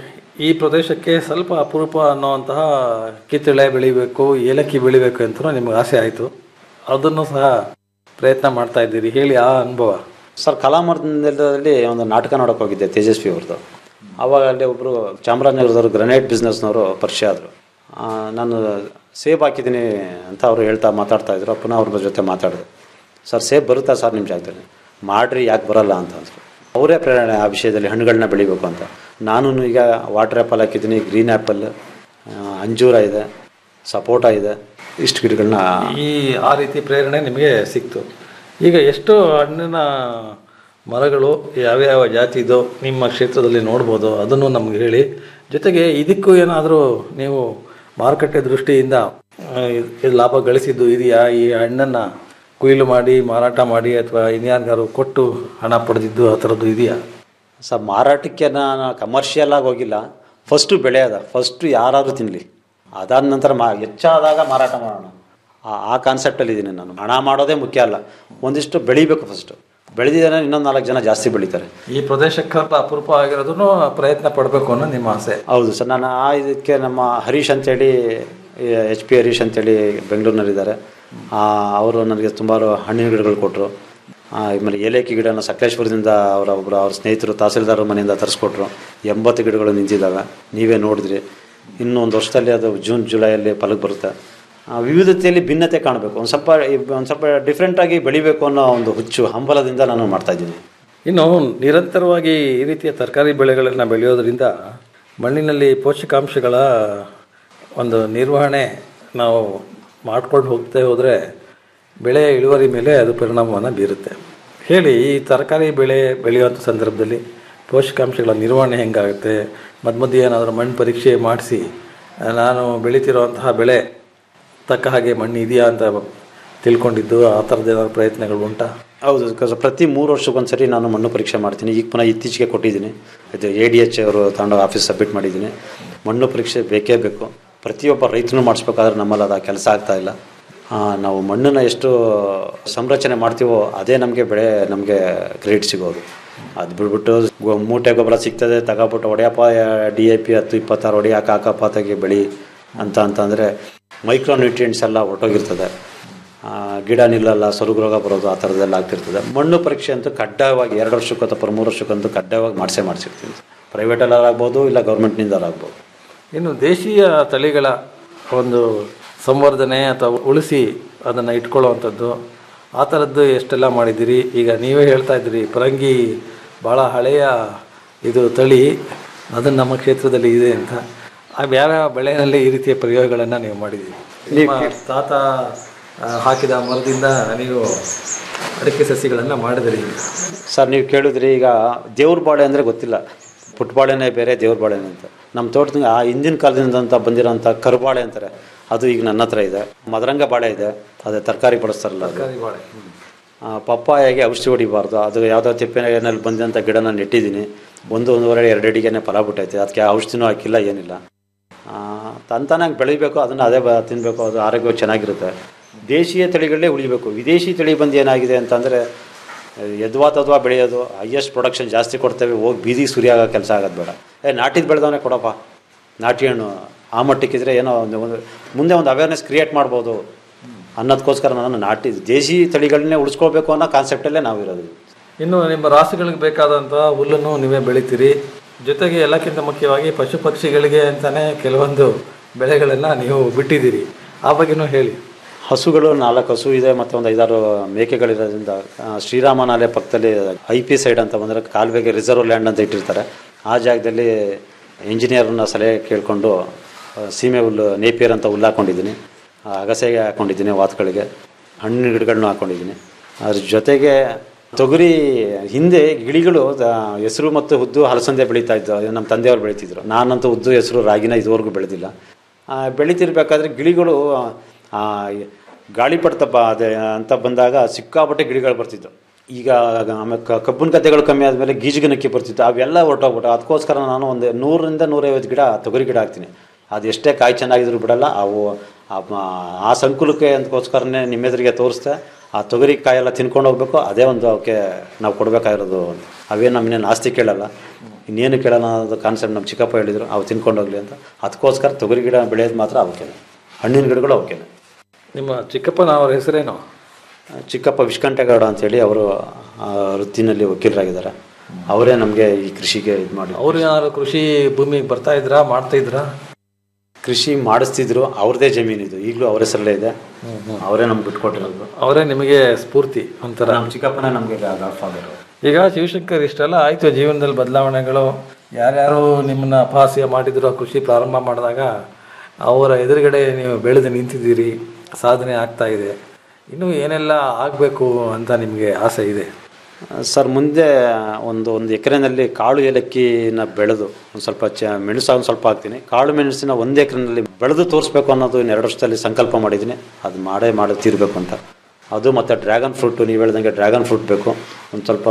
ಈ ಪ್ರದೇಶಕ್ಕೆ ಸ್ವಲ್ಪ ಅಪರೂಪ ಅನ್ನುವಂತಹ ಕಿತ್ತಳೆ ಬೆಳಿಬೇಕು ಏಲಕ್ಕಿ ಬೆಳಿಬೇಕು ಅಂತ ನಿಮಗೆ ಆಸೆ ಆಯಿತು ಅದನ್ನು ಸಹ ಪ್ರಯತ್ನ ಮಾಡ್ತಾ ಇದ್ದೀರಿ ಹೇಳಿ ಆ ಅನುಭವ ಸರ್ ಕಲಾಮಂದಿರದಲ್ಲಿ ಒಂದು ನಾಟಕ ನೋಡೋಕೆ ಹೋಗಿದ್ದೆ ತೇಜಸ್ವಿ ಅವ್ರದ್ದು ಆವಾಗ ಅಲ್ಲಿ ಒಬ್ಬರು ಚಾಮರಾಜನಗರದವರು ಗ್ರನೈಟ್ ಬಿಸ್ನೆಸ್ನವರು ಪರಿಚಯ ಆದರು ನಾನು ಸೇಬ್ ಹಾಕಿದ್ದೀನಿ ಅಂತ ಅವರು ಹೇಳ್ತಾ ಮಾತಾಡ್ತಾ ಇದ್ರು ಪುನಃ ಅವ್ರ ಜೊತೆ ಮಾತಾಡಿದೆ ಸರ್ ಸೇಬ್ ಬರುತ್ತಾ ಸರ್ ನಿಮ್ಮ ಜಾಗದಲ್ಲಿ ಮಾಡ್ರಿ ಯಾಕೆ ಬರಲ್ಲ ಅಂತ ಅಂದರು ಅವರೇ ಪ್ರೇರಣೆ ಆ ವಿಷಯದಲ್ಲಿ ಹಣ್ಣುಗಳನ್ನ ಬೆಳಿಬೇಕು ಅಂತ ನಾನು ಈಗ ವಾಟರ್ ಆ್ಯಪಲ್ ಹಾಕಿದ್ದೀನಿ ಗ್ರೀನ್ ಆ್ಯಪಲ್ ಅಂಜೂರ ಇದೆ ಸಪೋಟ ಇದೆ ಇಷ್ಟು ಗಿಡಗಳನ್ನ ಈ ಆ ರೀತಿ ಪ್ರೇರಣೆ ನಿಮಗೆ ಸಿಕ್ತು ಈಗ ಎಷ್ಟು ಹಣ್ಣಿನ ಮರಗಳು ಯಾವ್ಯಾವ ಜಾತಿದೋ ನಿಮ್ಮ ಕ್ಷೇತ್ರದಲ್ಲಿ ನೋಡ್ಬೋದು ಅದನ್ನು ನಮ್ಗೆ ಹೇಳಿ ಜೊತೆಗೆ ಇದಕ್ಕೂ ಏನಾದರೂ ನೀವು ಮಾರುಕಟ್ಟೆ ದೃಷ್ಟಿಯಿಂದ ಆ, ಇದ್- ಲಾಭ ಗಳಿಸಿದ್ದು ಇದೆಯಾ ಈ ಹಣ್ಣನ್ನು ಕೊಯ್ಲು ಮಾಡಿ ಮಾರಾಟ ಮಾಡಿ ಅಥವಾ ಇನ್ಯಾರಿಗಾರು ಕೊಟ್ಟು ಹಣ ಪಡೆದಿದ್ದು ಆ ಥರದ್ದು ಇದೆಯಾ ಸರ್ ಮಾರಾಟಕ್ಕೆ ನಾನು ಕಮರ್ಷಿಯಲ್ ಆಗಿ ಹೋಗಿಲ್ಲ ಫಸ್ಟು ಬೆಳೆ ಅದ ಫಸ್ಟು ಯಾರಾದರೂ ತಿನ್ನಲಿ ಅದಾದ ನಂತರ ಮಾ ಹೆಚ್ಚಾದಾಗ ಮಾರಾಟ ಮಾಡೋಣ ಆ- ಆ ಕಾನ್ಸೆಪ್ಟಲ್ಲಿ ಇದ್ದೀನಿ ನಾನು ಹಣ ಮಾಡೋದೇ ಮುಖ್ಯ ಅಲ್ಲ ಒಂದಿಷ್ಟು ಬೆಳಿಬೇಕು ಫಸ್ಟು ಬೆಳೆದಿದ್ದಾನೆ ಇನ್ನೊಂದು ನಾಲ್ಕು ಜನ ಜಾಸ್ತಿ ಬೆಳೀತಾರೆ ಈ ಪ್ರದೇಶಕ್ಕೆ ಸ್ವಲ್ಪ ಅಪರೂಪ ಆಗಿರೋದನ್ನು ಪ್ರಯತ್ನ ಪಡಬೇಕು ಅನ್ನೋ ನಿಮ್ಮ ಆಸೆ ಹೌದು ಸರ್ ನಾನು ಆ ಇದಕ್ಕೆ ನಮ್ಮ ಹರೀಶ್ ಅಂತೇಳಿ ಎಚ್ ಪಿ ಹರೀಶ್ ಅಂತೇಳಿ ಬೆಂಗಳೂರಿನಲ್ಲಿದ್ದಾರೆ ಅವರು ನನಗೆ ತುಂಬ ಹಣ್ಣಿನ ಗಿಡಗಳು ಕೊಟ್ಟರು ಆಮೇಲೆ ಏಲಕ್ಕಿ ಗಿಡನ ಸಕಲೇಶ್ವರದಿಂದ ಅವರ ಒಬ್ಬರು ಅವ್ರ ಸ್ನೇಹಿತರು ತಹಸೀಲ್ದಾರ್ ಮನೆಯಿಂದ ತರಿಸ್ಕೊಟ್ರು ಎಂಬತ್ತು ಗಿಡಗಳು ನಿಂತಿದ್ದಾವೆ ನೀವೇ ನೋಡಿದ್ರಿ ಇನ್ನು ಒಂದು ವರ್ಷದಲ್ಲಿ ಅದು ಜೂನ್ ಜುಲೈಯಲ್ಲಿ ಫಲಕ್ಕೆ ಬರುತ್ತೆ ಆ, ವಿವಿಧತೆಯಲ್ಲಿ ಭಿನ್ನತೆ ಕಾಣಬೇಕು ಒಂದು ಸ್ವಲ್ಪ ಒಂದು ಸ್ವಲ್ಪ ಡಿಫ್ರೆಂಟಾಗಿ ಬೆಳಿಬೇಕು ಅನ್ನೋ ಒಂದು ಹುಚ್ಚು ಹಂಬಲದಿಂದ ನಾನು ಮಾಡ್ತಾ ಇದ್ದೀನಿ ಇನ್ನು ನಿರಂತರವಾಗಿ ಈ ರೀತಿಯ ತರಕಾರಿ ಬೆಳೆಗಳನ್ನು ಬೆಳೆಯೋದ್ರಿಂದ ಮಣ್ಣಿನಲ್ಲಿ ಪೋಷಕಾಂಶಗಳ ಒಂದು ನಿರ್ವಹಣೆ ನಾವು ಮಾಡ್ಕೊಂಡು ಹೋಗ್ತಾ ಹೋದರೆ ಬೆಳೆಯ ಇಳುವರಿ ಮೇಲೆ ಅದು ಪರಿಣಾಮವನ್ನು ಬೀರುತ್ತೆ ಹೇಳಿ ಈ ತರಕಾರಿ ಬೆಳೆ ಬೆಳೆಯುವಂಥ ಸಂದರ್ಭದಲ್ಲಿ ಪೋಷಕಾಂಶಗಳ ನಿರ್ವಹಣೆ ಹೆಂಗಾಗುತ್ತೆ ಮಧ್ಯ ಮಧ್ಯೆ ಏನಾದರೂ ಮಣ್ಣು ಪರೀಕ್ಷೆ ಮಾಡಿಸಿ ನಾನು ಬೆಳೀತಿರೋಂತಹ ಬೆಳೆ ತಕ್ಕ ಹಾಗೆ ಮಣ್ಣು ಇದೆಯಾ ಅಂತ ತಿಳ್ಕೊಂಡಿದ್ದು ಆ ಥರದ ಏನಾದ್ರು ಪ್ರಯತ್ನಗಳು ಉಂಟಾ ಹೌದು ಕ- ಪ್ರತಿ ಮೂರು ವರ್ಷಕ್ಕೊಂದ್ಸರಿ ನಾನು ಮಣ್ಣು ಪರೀಕ್ಷೆ ಮಾಡ್ತೀನಿ ಈಗ ಪುನಃ ಇತ್ತೀಚೆಗೆ ಕೊಟ್ಟಿದ್ದೀನಿ ಇದು ಎ ಡಿ ಎಚ್ ಅವರು ತಗೊಂಡು ಆಫೀಸ್ ಸಬ್ಮಿಟ್ ಮಾಡಿದ್ದೀನಿ ಮಣ್ಣು ಪರೀಕ್ಷೆ ಬೇಕೇ ಬೇಕು ಪ್ರತಿಯೊಬ್ಬ ರೈತನು ಮಾಡಿಸ್ಬೇಕಾದ್ರೆ ನಮ್ಮಲ್ಲಿ ಅದು ಕೆಲಸ ಆಗ್ತಾ ಇಲ್ಲ ಆ, ನಾವು ಮಣ್ಣನ್ನು ಎಷ್ಟು ಸಂರಚನೆ ಮಾಡ್ತೀವೋ ಅದೇ ನಮಗೆ ಬೆಳೆ ನಮಗೆ ಕ್ರೆಡಿಟ್ ಸಿಗೋದು ಅದು ಬಿಟ್ಬಿಟ್ಟು ಗೊ- ಮೂಟೆ ಗೊಬ್ಬರ ಸಿಗ್ತದೆ ತಗೊಬಿಟ್ಟು ಹೊಡೆಯಪ್ಪ ಡಿ ಎ ಪಿ ಹತ್ತು ಇಪ್ಪತ್ತಾರು ಹೊಡೆಯಕ್ಕೆ ಹಾಕಪ್ಪ ತೆಗಿ ಬೆಳಿ ಅಂತ ಅಂತಂದರೆ ಮೈಕ್ರೋ ನ್ಯೂಟ್ರಿಯೆಂಟ್ಸ್ ಎಲ್ಲ ಹೊರಟೋಗಿರ್ತದೆ ಆ, ಗಿಡ ನಿಲ್ಲಲ್ಲ ಸೊರಗು ರೋಗ ಬರೋದು ಆ ಥರದ್ದೆಲ್ಲ ಆಗ್ತಿರ್ತದೆ ಮಣ್ಣು ಪರೀಕ್ಷೆ ಅಂತೂ ಕಡ್ಡಾಯವಾಗಿ ಎರಡು ವರ್ಷಕ್ಕೂ ಅಥವಾ ಮೂರು ವರ್ಷಕ್ಕಂತೂ ಕಡ್ಡಾಯವಾಗಿ ಮಾಡಿಸೇ ಮಾಡಿಸಿರ್ತೀವಿ ಪ್ರೈವೇಟಲ್ಲಾಗ್ಬೋದು ಇಲ್ಲ ಗೌರ್ಮೆಂಟ್ನಿಂದಲಾಗ್ಬೋದು ಇನ್ನು ದೇಶೀಯ ತಳಿಗಳ ಒಂದು ಸಂವರ್ಧನೆ ಅಥವಾ ಉಳಿಸಿ ಅದನ್ನು ಇಟ್ಕೊಳ್ಳುವಂಥದ್ದು ಆ ಥರದ್ದು ಎಷ್ಟೆಲ್ಲ ಮಾಡಿದ್ದೀರಿ ಈಗ ನೀವೇ ಹೇಳ್ತಾ ಇದ್ದೀರಿ ಪರಂಗಿ ಭಾಳ ಹಳೆಯ ಇದು ತಳಿ ಅದನ್ನು ನಮ್ಮ ಕ್ಷೇತ್ರದಲ್ಲಿ ಇದೆ ಅಂತ ಆ ಯಾವ್ಯಾವ ಬೆಳೆಯಲ್ಲಿ ಈ ರೀತಿಯ ಪ್ರಯೋಗಗಳನ್ನು ನೀವು ಮಾಡಿದ್ದೀರಿ ನಿಮ್ಮ ತಾತ ಆ, ಹಾಕಿದ ಮರದಿಂದ ನೀವು ಅಡಿಕೆ ಸಸಿಗಳನ್ನು ಮಾಡಿದಿರಿ ಸರ್ ನೀವು ಕೇಳಿದ್ರಿ ಈಗ ದೇವ್ರ ಬಾಳೆ ಅಂದರೆ ಗೊತ್ತಿಲ್ಲ ಪುಟ್ಟ ಬಾಳೆನೇ ಬೇರೆ ದೇವ್ರ ಬಾಳೆನೇ ಅಂತ ನಮ್ಮ ತೋಟದ ಆ ಹಿಂದಿನ ಕಾಲದಿಂದ ಅಂತ ಬಂದಿರೋಂಥ ಕರುಬಾಳೆ ಅಂತಾರೆ ಅದು ಈಗ ನನ್ನ ಹತ್ರ ಇದೆ ಮದರಂಗ ಬಾಳೆ ಇದೆ ಅದೇ ತರಕಾರಿ ಬಳಸ್ತಾರಲ್ಲ ಅದು ತರಕಾರಿ ಬಾಳೆ ಆ, ಪಪ್ಪಾಯಗೆ ಔಷಧಿ ಹೊಡಿಬಾರ್ದು ಅದು ಯಾವುದೋ ತಿಪ್ಪೆನಲ್ಲಿ ಬಂದಂಥ ಗಿಡನ ನೆಟ್ಟಿದ್ದೀನಿ ಒಂದು ಒಂದೂವರೆ ಎರಡು ಅಡಿಗೆನೆ ಫಲ ಬಿಟ್ಟೈತೆ ಅದಕ್ಕೆ ಔಷಧಿನೂ ಹಾಕಿಲ್ಲ ಏನಿಲ್ಲ ಆ, ತಂತಾನಾಗಿ ಬೆಳಿಬೇಕು ಅದನ್ನು ಅದೇ ಬ ತಿನ್ನಬೇಕು ಅದು ಆರೋಗ್ಯ ಚೆನ್ನಾಗಿರುತ್ತೆ ದೇಶೀಯ ತಳಿಗಳೇ ಉಳಿಬೇಕು ವಿದೇಶಿ ತಳಿ ಬಂದು ಏನಾಗಿದೆ ಅಂತಂದರೆ ಎದ್ವಾ ತದ್ವಾ ಬೆಳೆಯೋದು ಹೈಯೆಸ್ಟ್ ಪ್ರೊಡಕ್ಷನ್ ಜಾಸ್ತಿ ಕೊಡ್ತೇವೆ ಹೋಗಿ ಬೀದಿ ಸುರಿ ಆಗೋ ಕೆಲಸ ಆಗೋದು ಬೇಡ ಏ ನಾಟಿದ್ದು ಬೆಳೆದವನೇ ಕೊಡಪ್ಪ ನಾಟಿ ಹಣ್ಣು ಆ ಮಟ್ಟಕ್ಕಿದ್ರೆ ಏನೋ ಒಂದು ಒಂದು ಮುಂದೆ ಒಂದು ಅವೇರ್ನೆಸ್ ಕ್ರಿಯೇಟ್ ಮಾಡ್ಬೋದು ಅನ್ನೋದಕ್ಕೋಸ್ಕರ ನಾನು ನಾಟಿ ದೇಶಿ ತಳಿಗಳನ್ನೇ ಉಳಿಸ್ಕೊಳ್ಬೇಕು ಅನ್ನೋ ಕಾನ್ಸೆಪ್ಟಲ್ಲೇ ನಾವು ಇರೋದು ಇನ್ನು ನಿಮ್ಮ ರಾಸುಗಳಿಗೆ ಬೇಕಾದಂತಹ ಹುಲ್ಲನ್ನು ನೀವೇ ಬೆಳಿತೀರಿ ಜೊತೆಗೆ ಎಲ್ಲಕ್ಕಿಂತ ಮುಖ್ಯವಾಗಿ ಪಶು ಪಕ್ಷಿಗಳಿಗೆ ಅಂತಲೇ ಕೆಲವೊಂದು ಬೆಳೆಗಳನ್ನು ನೀವು ಬಿಟ್ಟಿದ್ದೀರಿ ಆ ಬಗ್ಗೆನೂ ಹೇಳಿ ಹಸುಗಳು ನಾಲ್ಕು ಹಸು ಇದೆ ಮತ್ತು ಒಂದು ಐದಾರು ಮೇಕೆಗಳಿರೋದ್ರಿಂದ ಆ, ಶ್ರೀರಾಮ ನಾಲೆ ಪಕ್ಕದಲ್ಲಿ ಐ ಪಿ ಸೈಡ್ ಅಂತ ಬಂದರೆ ಕಾಲುವೆಗೆ ರಿಸರ್ವ್ ಲ್ಯಾಂಡ್ ಅಂತ ಇಟ್ಟಿರ್ತಾರೆ ಆ ಜಾಗದಲ್ಲಿ ಇಂಜಿನಿಯರ್ನ ಸಲಹೆ ಕೇಳಿಕೊಂಡು ಸೀಮೆ ಹುಲ್ಲು ನೇಪಿಯರ್ ಅಂತ ಹುಲ್ಲು ಹಾಕ್ಕೊಂಡಿದ್ದೀನಿ ಆ, ಅಗಸೆಗೆ ಹಾಕ್ಕೊಂಡಿದ್ದೀನಿ ವಾತ್ಗಳಿಗೆ ಹಣ್ಣಿನ ಗಿಡಗಳನ್ನೂ ಹಾಕ್ಕೊಂಡಿದ್ದೀನಿ ಅದ್ರ ಜೊತೆಗೆ ತೊಗರಿ ಹಿಂದೆ ಗಿಳಿಗಳು ಹೆಸರು ಮತ್ತು ಉದ್ದು ಹಲಸಂದೆ ಬೆಳೀತಾ ಇದ್ದು ಅದು ನಮ್ಮ ತಂದೆಯವರು ಬೆಳೀತಿದ್ರು ನಾನಂತೂ ಉದ್ದು ಹೆಸರು ರಾಗಿನ ಇದುವರೆಗೂ ಬೆಳೆದಿಲ್ಲ ಆ, ಬೆಳೀತಿರ್ಬೇಕಾದ್ರೆ ಗಿಳಿಗಳು ಆ, ಗಾಳಿಪಟ ಬ ಅದೇ ಅಂತ ಬಂದಾಗ ಸಿಕ್ಕಾಪಟ್ಟೆ ಗಿಳಿಗಳು ಬರ್ತಿದ್ದು ಈಗ ಆಮೇಲೆ ಕ- ಕಬ್ಬಿನ ಗದ್ದೆಗಳು ಕಮ್ಮಿ ಆದಮೇಲೆ ಗೀಜಿಗನಕ್ಕಿ ಬರ್ತಿತ್ತು ಅವೆಲ್ಲ ಹೊರಟೋಗ್ಬಿಟ್ಟು ಅದಕ್ಕೋಸ್ಕರ ನಾನು ಒಂದು ನೂರರಿಂದ ನೂರೈವತ್ತು ಗಿಡ ತೊಗರಿ ಗಿಡ ಹಾಕ್ತೀನಿ ಅದು ಎಷ್ಟೇ ಕಾಯಿ ಚೆನ್ನಾಗಿದ್ರು ಬಿಡಲ್ಲ ಅವು ಆ- ಆ ಸಂಕುಲಕ್ಕೆ ಅಂದಕ್ಕೋಸ್ಕರನೇ ನಿಮ್ಮೆದುರಿಗೆ ತೋರಿಸ್ದೆ ಆ ತೊಗರಿ ಕಾಯೆಲ್ಲ ತಿನ್ಕೊಂಡು ಹೋಗ್ಬೇಕು ಅದೇ ಒಂದು ಅವಕ್ಕೆ ನಾವು ಕೊಡಬೇಕಾಗಿರೋದು ಅವೇ ನಮ್ಮನ್ನೇನು ಆಸ್ತಿ ಕೇಳಲ್ಲ ಇನ್ನೇನು ಕೇಳಲ್ಲ ಅನ್ನೋದು ಕಾನ್ಸೆಪ್ಟ್ ನಮ್ಮ ಚಿಕ್ಕಪ್ಪ ಹೇಳಿದರು ಅವು ತಿನ್ಕೊಂಡು ಹೋಗ್ಲಿ ಅಂತ ಅದಕ್ಕೋಸ್ಕರ ತೊಗರಿ ಗಿಡ ಬೆಳೆಯೋದು ಮಾತ್ರ ಅವಕ್ಕೆ ಹಣ್ಣಿನ ಗಿಡಗಳು ಅವಕ್ಕೆ ನಿಮ್ಮ ಚಿಕ್ಕಪ್ಪನ ಅವ್ರ ಹೆಸರೇನು ಚಿಕ್ಕಪ್ಪ ವಿಷ್ಕಂಠೇಗೌಡ ಅಂತೇಳಿ ಅವರು ಆ, ವೃತ್ತಿನಲ್ಲಿ ವಕೀಲರಾಗಿದ್ದಾರೆ ಅವರೇ ನಮಗೆ ಈ ಕೃಷಿಗೆ ಇದು ಮಾಡಿ ಅವ್ರು ಏನಾದ್ರು ಕೃಷಿ ಭೂಮಿಗೆ ಬರ್ತಾ ಇದ್ರಾ ಮಾಡ್ತಾ ಇದ್ರಾ ಕೃಷಿ ಮಾಡಿಸ್ತಿದ್ರು ಅವ್ರದ್ದೇ ಜಮೀನಿದು ಈಗಲೂ ಅವ್ರ ಹೆಸರಲ್ಲೇ ಇದೆ ಅವರೇ ನಮ್ಗೆ ಬಿಟ್ಕೊಟ್ಟಿರೋದು ಅವರೇ ನಿಮಗೆ ಸ್ಫೂರ್ತಿ ಒಂಥರ ನಮ್ಮ ಚಿಕ್ಕಪ್ಪನೇ ನಮಗೆ ಗಾಡ್ ಫಾದರ್ ಈಗ ಶಿವಶಂಕರ್ ಇಷ್ಟೆಲ್ಲ ಆಯಿತು ಜೀವನದಲ್ಲಿ ಬದಲಾವಣೆಗಳು ಯಾರ್ಯಾರು ನಿಮ್ಮನ್ನ ಅಪಹಾಸ್ಯ ಮಾಡಿದ್ರು ಕೃಷಿ ಪ್ರಾರಂಭ ಮಾಡಿದಾಗ ಅವರ ಎದುರುಗಡೆ ನೀವು ಬೆಳೆದು ನಿಂತಿದ್ದೀರಿ ಸಾಧನೆ ಆಗ್ತಾ ಇದೆ ಇನ್ನೂ ಏನೆಲ್ಲ ಆಗಬೇಕು ಅಂತ ನಿಮಗೆ ಆಸೆ ಇದೆ ಸರ್ ಮುಂದೆ ಒಂದು ಒಂದು ಎಕರೆನಲ್ಲಿ ಕಾಳು ಏಲಕ್ಕಿನ ಬೆಳೆದು ಒಂದು ಸ್ವಲ್ಪ ಚ ಮೆಣಸು ಒಂದು ಸ್ವಲ್ಪ ಹಾಕ್ತೀನಿ ಕಾಳು ಮೆಣಸಿನ ಒಂದು ಎಕರೆನಲ್ಲಿ ಬೆಳೆದು ತೋರಿಸ್ಬೇಕು ಅನ್ನೋದು ಇನ್ನು ಎರಡು ವರ್ಷದಲ್ಲಿ ಸಂಕಲ್ಪ ಮಾಡಿದ್ದೀನಿ ಅದು ಮಾಡೇ ಮಾಡಿ ತೀರಬೇಕು ಅಂತ ಅದು ಮತ್ತು ಡ್ರ್ಯಾಗನ್ ಫ್ರೂಟು ನೀವು ಹೇಳ್ದಂಗೆ ಡ್ರ್ಯಾಗನ್ ಫ್ರೂಟ್ ಬೇಕು ಒಂದು ಸ್ವಲ್ಪ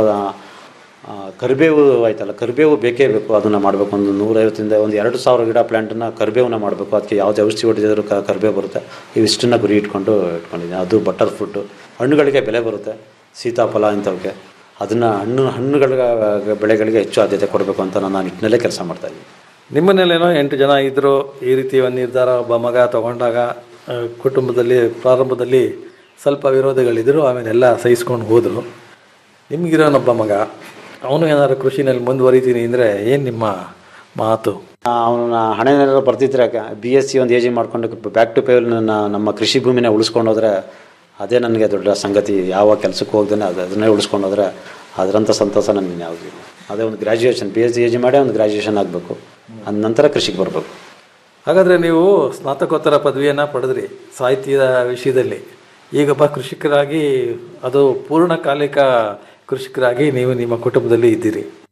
ಆ, ಕರಿಬೇವು ಆಯ್ತಲ್ಲ ಕರಿಬೇವು ಬೇಕೇ ಬೇಕು ಅದನ್ನು ಮಾಡಬೇಕು ಒಂದು ನೂರೈವತ್ತಿಂದ ಒಂದು ಎರಡು ಸಾವಿರ ಗಿಡ ಪ್ಲ್ಯಾಂಟನ್ನು ಕರಿಬೇವನ್ನ ಮಾಡಬೇಕು ಅದಕ್ಕೆ ಯಾವುದೇ ಔಷಧಿ ಹೊಡೆದಿದ್ರು ಕ ಕರಿಬೇವು ಬರುತ್ತೆ ಇವಿಷ್ಟನ್ನು ಗುರಿ ಇಟ್ಕೊಂಡು ಇಟ್ಕೊಂಡಿದ್ದೀನಿ ಅದು ಬಟರ್ ಫ್ರೂಟು ಹಣ್ಣುಗಳಿಗೆ ಬೆಲೆ ಬರುತ್ತೆ ಸೀತಾಫಲ ಇಂಥವಕ್ಕೆ ಅದನ್ನು ಹಣ್ಣು ಹಣ್ಣುಗಳ ಬೆಳೆಗಳಿಗೆ ಹೆಚ್ಚು ಆದ್ಯತೆ ಕೊಡಬೇಕು ಅಂತ ನಾನು ಆ ನಿಟ್ಟಿನಲ್ಲೇ ಕೆಲಸ ಮಾಡ್ತಾಯಿದ್ದೀನಿ ನಿಮ್ಮನೇಲೇನೋ ಎಂಟು ಜನ ಇದ್ದರು ಈ ರೀತಿ ಒಂದು ನಿರ್ಧಾರ ಒಬ್ಬ ಮಗ ತಗೊಂಡಾಗ ಆ, ಕುಟುಂಬದಲ್ಲಿ ಪ್ರಾರಂಭದಲ್ಲಿ ಸ್ವಲ್ಪ ವಿರೋಧಗಳಿದ್ದರು ಆಮೇಲೆ ಎಲ್ಲ ಸಹಿಸ್ಕೊಂಡು ಹೋದರು ನಿಮಗಿರೋನೊಬ್ಬ ಮಗ ಅವನು ಏನಾದ್ರು ಕೃಷಿನಲ್ಲಿ ಮುಂದುವರಿತೀನಿ ಅಂದರೆ ಏನು ನಿಮ್ಮ ಮಾತು ಅವನ ಹಣೆನೆಲ್ಲ ಬರ್ತಿದ್ರೆ ಬಿ ಎಸ್ ಸಿ ಒಂದು ಏಜಿ ಮಾಡ್ಕೊಂಡು ಬ್ಯಾಕ್ ಟು ಪೇಲ್ ನಮ್ಮ ಕೃಷಿ ಭೂಮಿನ ಉಳಿಸ್ಕೊಂಡು ಹೋದ್ರೆ ಅದೇ ನನಗೆ ದೊಡ್ಡ ಸಂಗತಿ ಯಾವ ಕೆಲಸಕ್ಕೆ ಹೋಗ್ದೇನೆ ಅದು ಅದನ್ನೇ ಉಳಿಸ್ಕೊಂಡು ಹೋದ್ರೆ ಅದರಂಥ ಸಂತೋಷ ನನಗೆ ಯಾವುದು ಇಲ್ಲ ಅದೇ ಒಂದು graduation P H D AG ಮಾಡಿ ಒಂದು ಗ್ರ್ಯಾಜುಯೇಷನ್ ಆಗಬೇಕು ಅದ ನಂತರ ಕೃಷಿಗೆ ಬರಬೇಕು ಹಾಗಾದರೆ ನೀವು ಸ್ನಾತಕೋತ್ತರ ಪದವಿಯನ್ನು ಪಡೆದ್ರಿ ಸಾಹಿತ್ಯದ ವಿಷಯದಲ್ಲಿ ಈಗೊಬ್ಬ ಕೃಷಿಕರಾಗಿ ಅದು ಪೂರ್ಣಕಾಲಿಕ ಕೃಷಿಕರಾಗಿ ನೀವು ನಿಮ್ಮ ಕುಟುಂಬದಲ್ಲಿ ಇದ್ದೀರಿ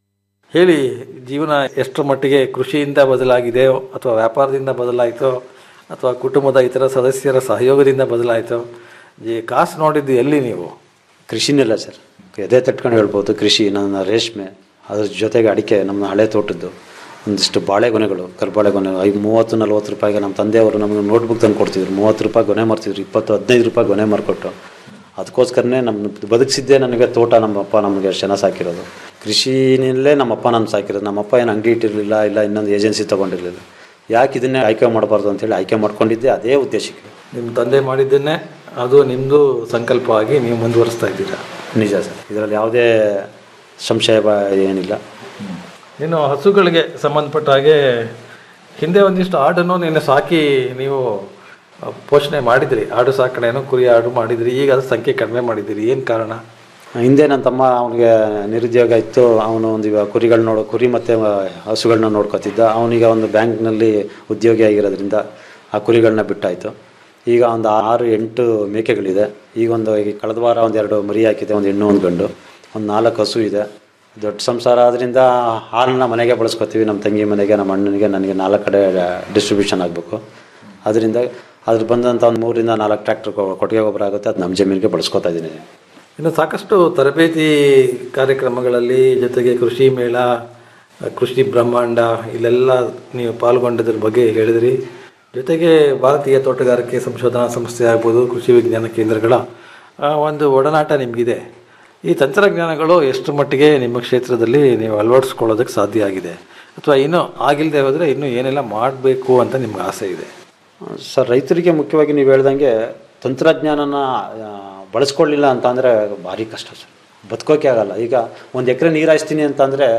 ಹೇಳಿ ಜೀವನ ಎಷ್ಟರ ಮಟ್ಟಿಗೆ ಕೃಷಿಯಿಂದ ಬದಲಾಗಿದೆಯೋ ಅಥವಾ ವ್ಯಾಪಾರದಿಂದ ಬದಲಾಯಿತೋ ಅಥವಾ ಕುಟುಂಬದ ಇತರ ಸದಸ್ಯರ ಸಹಯೋಗದಿಂದ ಬದಲಾಯಿತೋ ಈ ಕಾಸು ನೋಡಿದ್ದು ಎಲ್ಲಿ ನೀವು ಕೃಷಿನಿಲ್ಲ ಸರ್ ಎದೆ ತಟ್ಕೊಂಡು ಹೇಳ್ಬೋದು ಕೃಷಿ ನನ್ನ ರೇಷ್ಮೆ ಅದ್ರ ಜೊತೆಗೆ ಅಡಿಕೆ ನಮ್ಮ ಹಳೆ ತೋಟದ್ದು ಒಂದಿಷ್ಟು ಬಾಳೆಗೊನೆಗಳು ಕರ್ಬಾಳೆಗೊನೆ ಐದು ಮೂವತ್ತು ನಲ್ವತ್ತು ರೂಪಾಯಿಗೆ ನಮ್ಮ ತಂದೆಯವರು ನಮಗೆ ನೋಟ್ಬುಕ್ ತಂದು ಕೊಡ್ತಿದ್ರು ಮೂವತ್ತು ರೂಪಾಯಿ ಗೊನೆ ಮಾರ್ತಿದ್ರು ಇಪ್ಪತ್ತು ಹದಿನೈದು ರೂಪಾಯಿ ಗೊನೆ ಮಾರ್ಕೊಟ್ಟು ಅದಕ್ಕೋಸ್ಕರನೇ ನಮ್ಮ ಬದುಕಿಸಿದ್ದೇ ನನಗೆ ತೋಟ ನಮ್ಮಪ್ಪ ನಮಗೆ ಎಷ್ಟು ಜನ ಸಾಕಿರೋದು ಕೃಷಿನಲ್ಲೇ ನಮ್ಮಪ್ಪ ನಾನು ಸಾಕಿರೋದು ನಮ್ಮಪ್ಪ ಏನು ಅಂಗಡಿ ಇಟ್ಟಿರಲಿಲ್ಲ ಇಲ್ಲ ಇನ್ನೊಂದು ಏಜೆನ್ಸಿ ತೊಗೊಂಡಿರಲಿಲ್ಲ ಯಾಕೆ ಇದನ್ನೇ ಆಯ್ಕೆ ಮಾಡಬಾರ್ದು ಅಂತೇಳಿ ಆಯ್ಕೆ ಮಾಡ್ಕೊಂಡಿದ್ದೆ ಅದೇ ಉದ್ದೇಶಕ್ಕೆ ನಿಮ್ಮ ತಂದೆ ಮಾಡಿದ್ದನ್ನೇ ಅದು ನಿಮ್ಮದು ಸಂಕಲ್ಪವಾಗಿ ನೀವು ಮುಂದುವರಿಸ್ತಾ ಇದ್ದೀರಾ ನಿಜ ಸರ್ ಇದರಲ್ಲಿ ಯಾವುದೇ ಸಂಶಯ ಬ- ಏನಿಲ್ಲ ಇನ್ನು ಹಸುಗಳಿಗೆ ಸಂಬಂಧಪಟ್ಟ ಹಾಗೆ ಹಿಂದೆ ಒಂದಿಷ್ಟು ಆಡನ್ನು ನೀನು ಸಾಕಿ ನೀವು ಆ, ಪೋಷಣೆ ಮಾಡಿದ್ರಿ ಆಡು ಸಾಕಣೆಯನ್ನು ಕುರಿ ಆಡು ಮಾಡಿದ್ರಿ ಈಗ ಅದು ಸಂಖ್ಯೆ ಕಡಿಮೆ ಮಾಡಿದ್ದೀರಿ ಏನು ಕಾರಣ ಹಿಂದೆ ನನ್ನ ತಮ್ಮ ಅವನಿಗೆ ನಿರುದ್ಯೋಗ ಇತ್ತು ಅವನು ಒಂದು ಇವಾಗ ಕುರಿಗಳು ನೋಡೋ ಕುರಿ ಮತ್ತು ಹಸುಗಳನ್ನ ನೋಡ್ಕೊತಿದ್ದ ಅವನೀಗ ಒಂದು ಬ್ಯಾಂಕ್ನಲ್ಲಿ ಉದ್ಯೋಗಿ ಆಗಿರೋದ್ರಿಂದ ಆ ಕುರಿಗಳನ್ನ ಬಿಟ್ಟಾಯಿತು ಈಗ ಒಂದು ಆರು ಎಂಟು ಮೇಕೆಗಳಿದೆ ಈಗ ಒಂದು ಈಗ ಕಳೆದ ವಾರ ಒಂದು ಎರಡು ಮರಿ ಹಾಕಿದೆ ಒಂದು ಹೆಣ್ಣು ಒಂದು ಗಂಡು ಒಂದು ನಾಲ್ಕು ಹಸು ಇದೆ ದೊಡ್ಡ ಸಂಸಾರ ಆದ್ದರಿಂದ ಹಾಲನ್ನ ಮನೆಗೆ ಬಳಸ್ಕೊತೀವಿ ನಮ್ಮ ತಂಗಿ ಮನೆಗೆ ನಮ್ಮ ಅಣ್ಣನಿಗೆ ನನಗೆ ನಾಲ್ಕು ಕಡೆ ಡಿಸ್ಟ್ರಿಬ್ಯೂಷನ್ ಆಗಬೇಕು ಅದರಿಂದ ಅದ್ರ ಬಂದಂಥ ಒಂದು ಮೂರಿಂದ ನಾಲ್ಕು ಟ್ರ್ಯಾಕ್ಟರ್ ಕೊಟ್ಟಿಗೆ ಗೊಬ್ಬರ ಆಗುತ್ತೆ ಅದು ನಮ್ಮ ಜಮೀನಿಗೆ ಬಳಸ್ಕೊತಾ ಇದ್ದೀನಿ ಇನ್ನು ಸಾಕಷ್ಟು ತರಬೇತಿ ಕಾರ್ಯಕ್ರಮಗಳಲ್ಲಿ ಜೊತೆಗೆ ಕೃಷಿ ಮೇಳ ಕೃಷಿ ಬ್ರಹ್ಮಾಂಡ ಇಲ್ಲೆಲ್ಲ ನೀವು ಪಾಲ್ಗೊಂಡದ್ರ ಬಗ್ಗೆ ಹೇಳಿದ್ರಿ ಜೊತೆಗೆ ಭಾರತೀಯ ತೋಟಗಾರಿಕೆ ಸಂಶೋಧನಾ ಸಂಸ್ಥೆ ಆಗ್ಬೋದು ಕೃಷಿ ವಿಜ್ಞಾನ ಕೇಂದ್ರಗಳ ಆ, ಒಂದು ಒಡನಾಟ ನಿಮಗಿದೆ ಈ ತಂತ್ರಜ್ಞಾನಗಳು ಎಷ್ಟು ಮಟ್ಟಿಗೆ ನಿಮ್ಮ ಕ್ಷೇತ್ರದಲ್ಲಿ ನೀವು ಅಳವಡಿಸ್ಕೊಳ್ಳೋದಕ್ಕೆ ಸಾಧ್ಯ ಆಗಿದೆ ಅಥವಾ ಇನ್ನೂ ಆಗಿಲ್ಲದೆ ಹೋದರೆ ಇನ್ನೂ ಏನೆಲ್ಲ ಮಾಡಬೇಕು ಅಂತ ನಿಮ್ಗೆ ಆಸೆ ಇದೆ ಸರ್ ರೈತರಿಗೆ ಮುಖ್ಯವಾಗಿ ನೀವು ಹೇಳ್ದಂಗೆ ತಂತ್ರಜ್ಞಾನನ ಆ, ಬಳಸ್ಕೊಳ್ಳಿಲ್ಲ ಅಂತ ಅಂದರೆ ಭಾರಿ ಕಷ್ಟ ಸರ್ ಬದುಕೋಕೆ ಆಗಲ್ಲ ಈಗ ಒಂದು ಎಕರೆ ನೀರು ಹಾಯಿಸ್ತೀನಿ ಅಂತಂದರೆ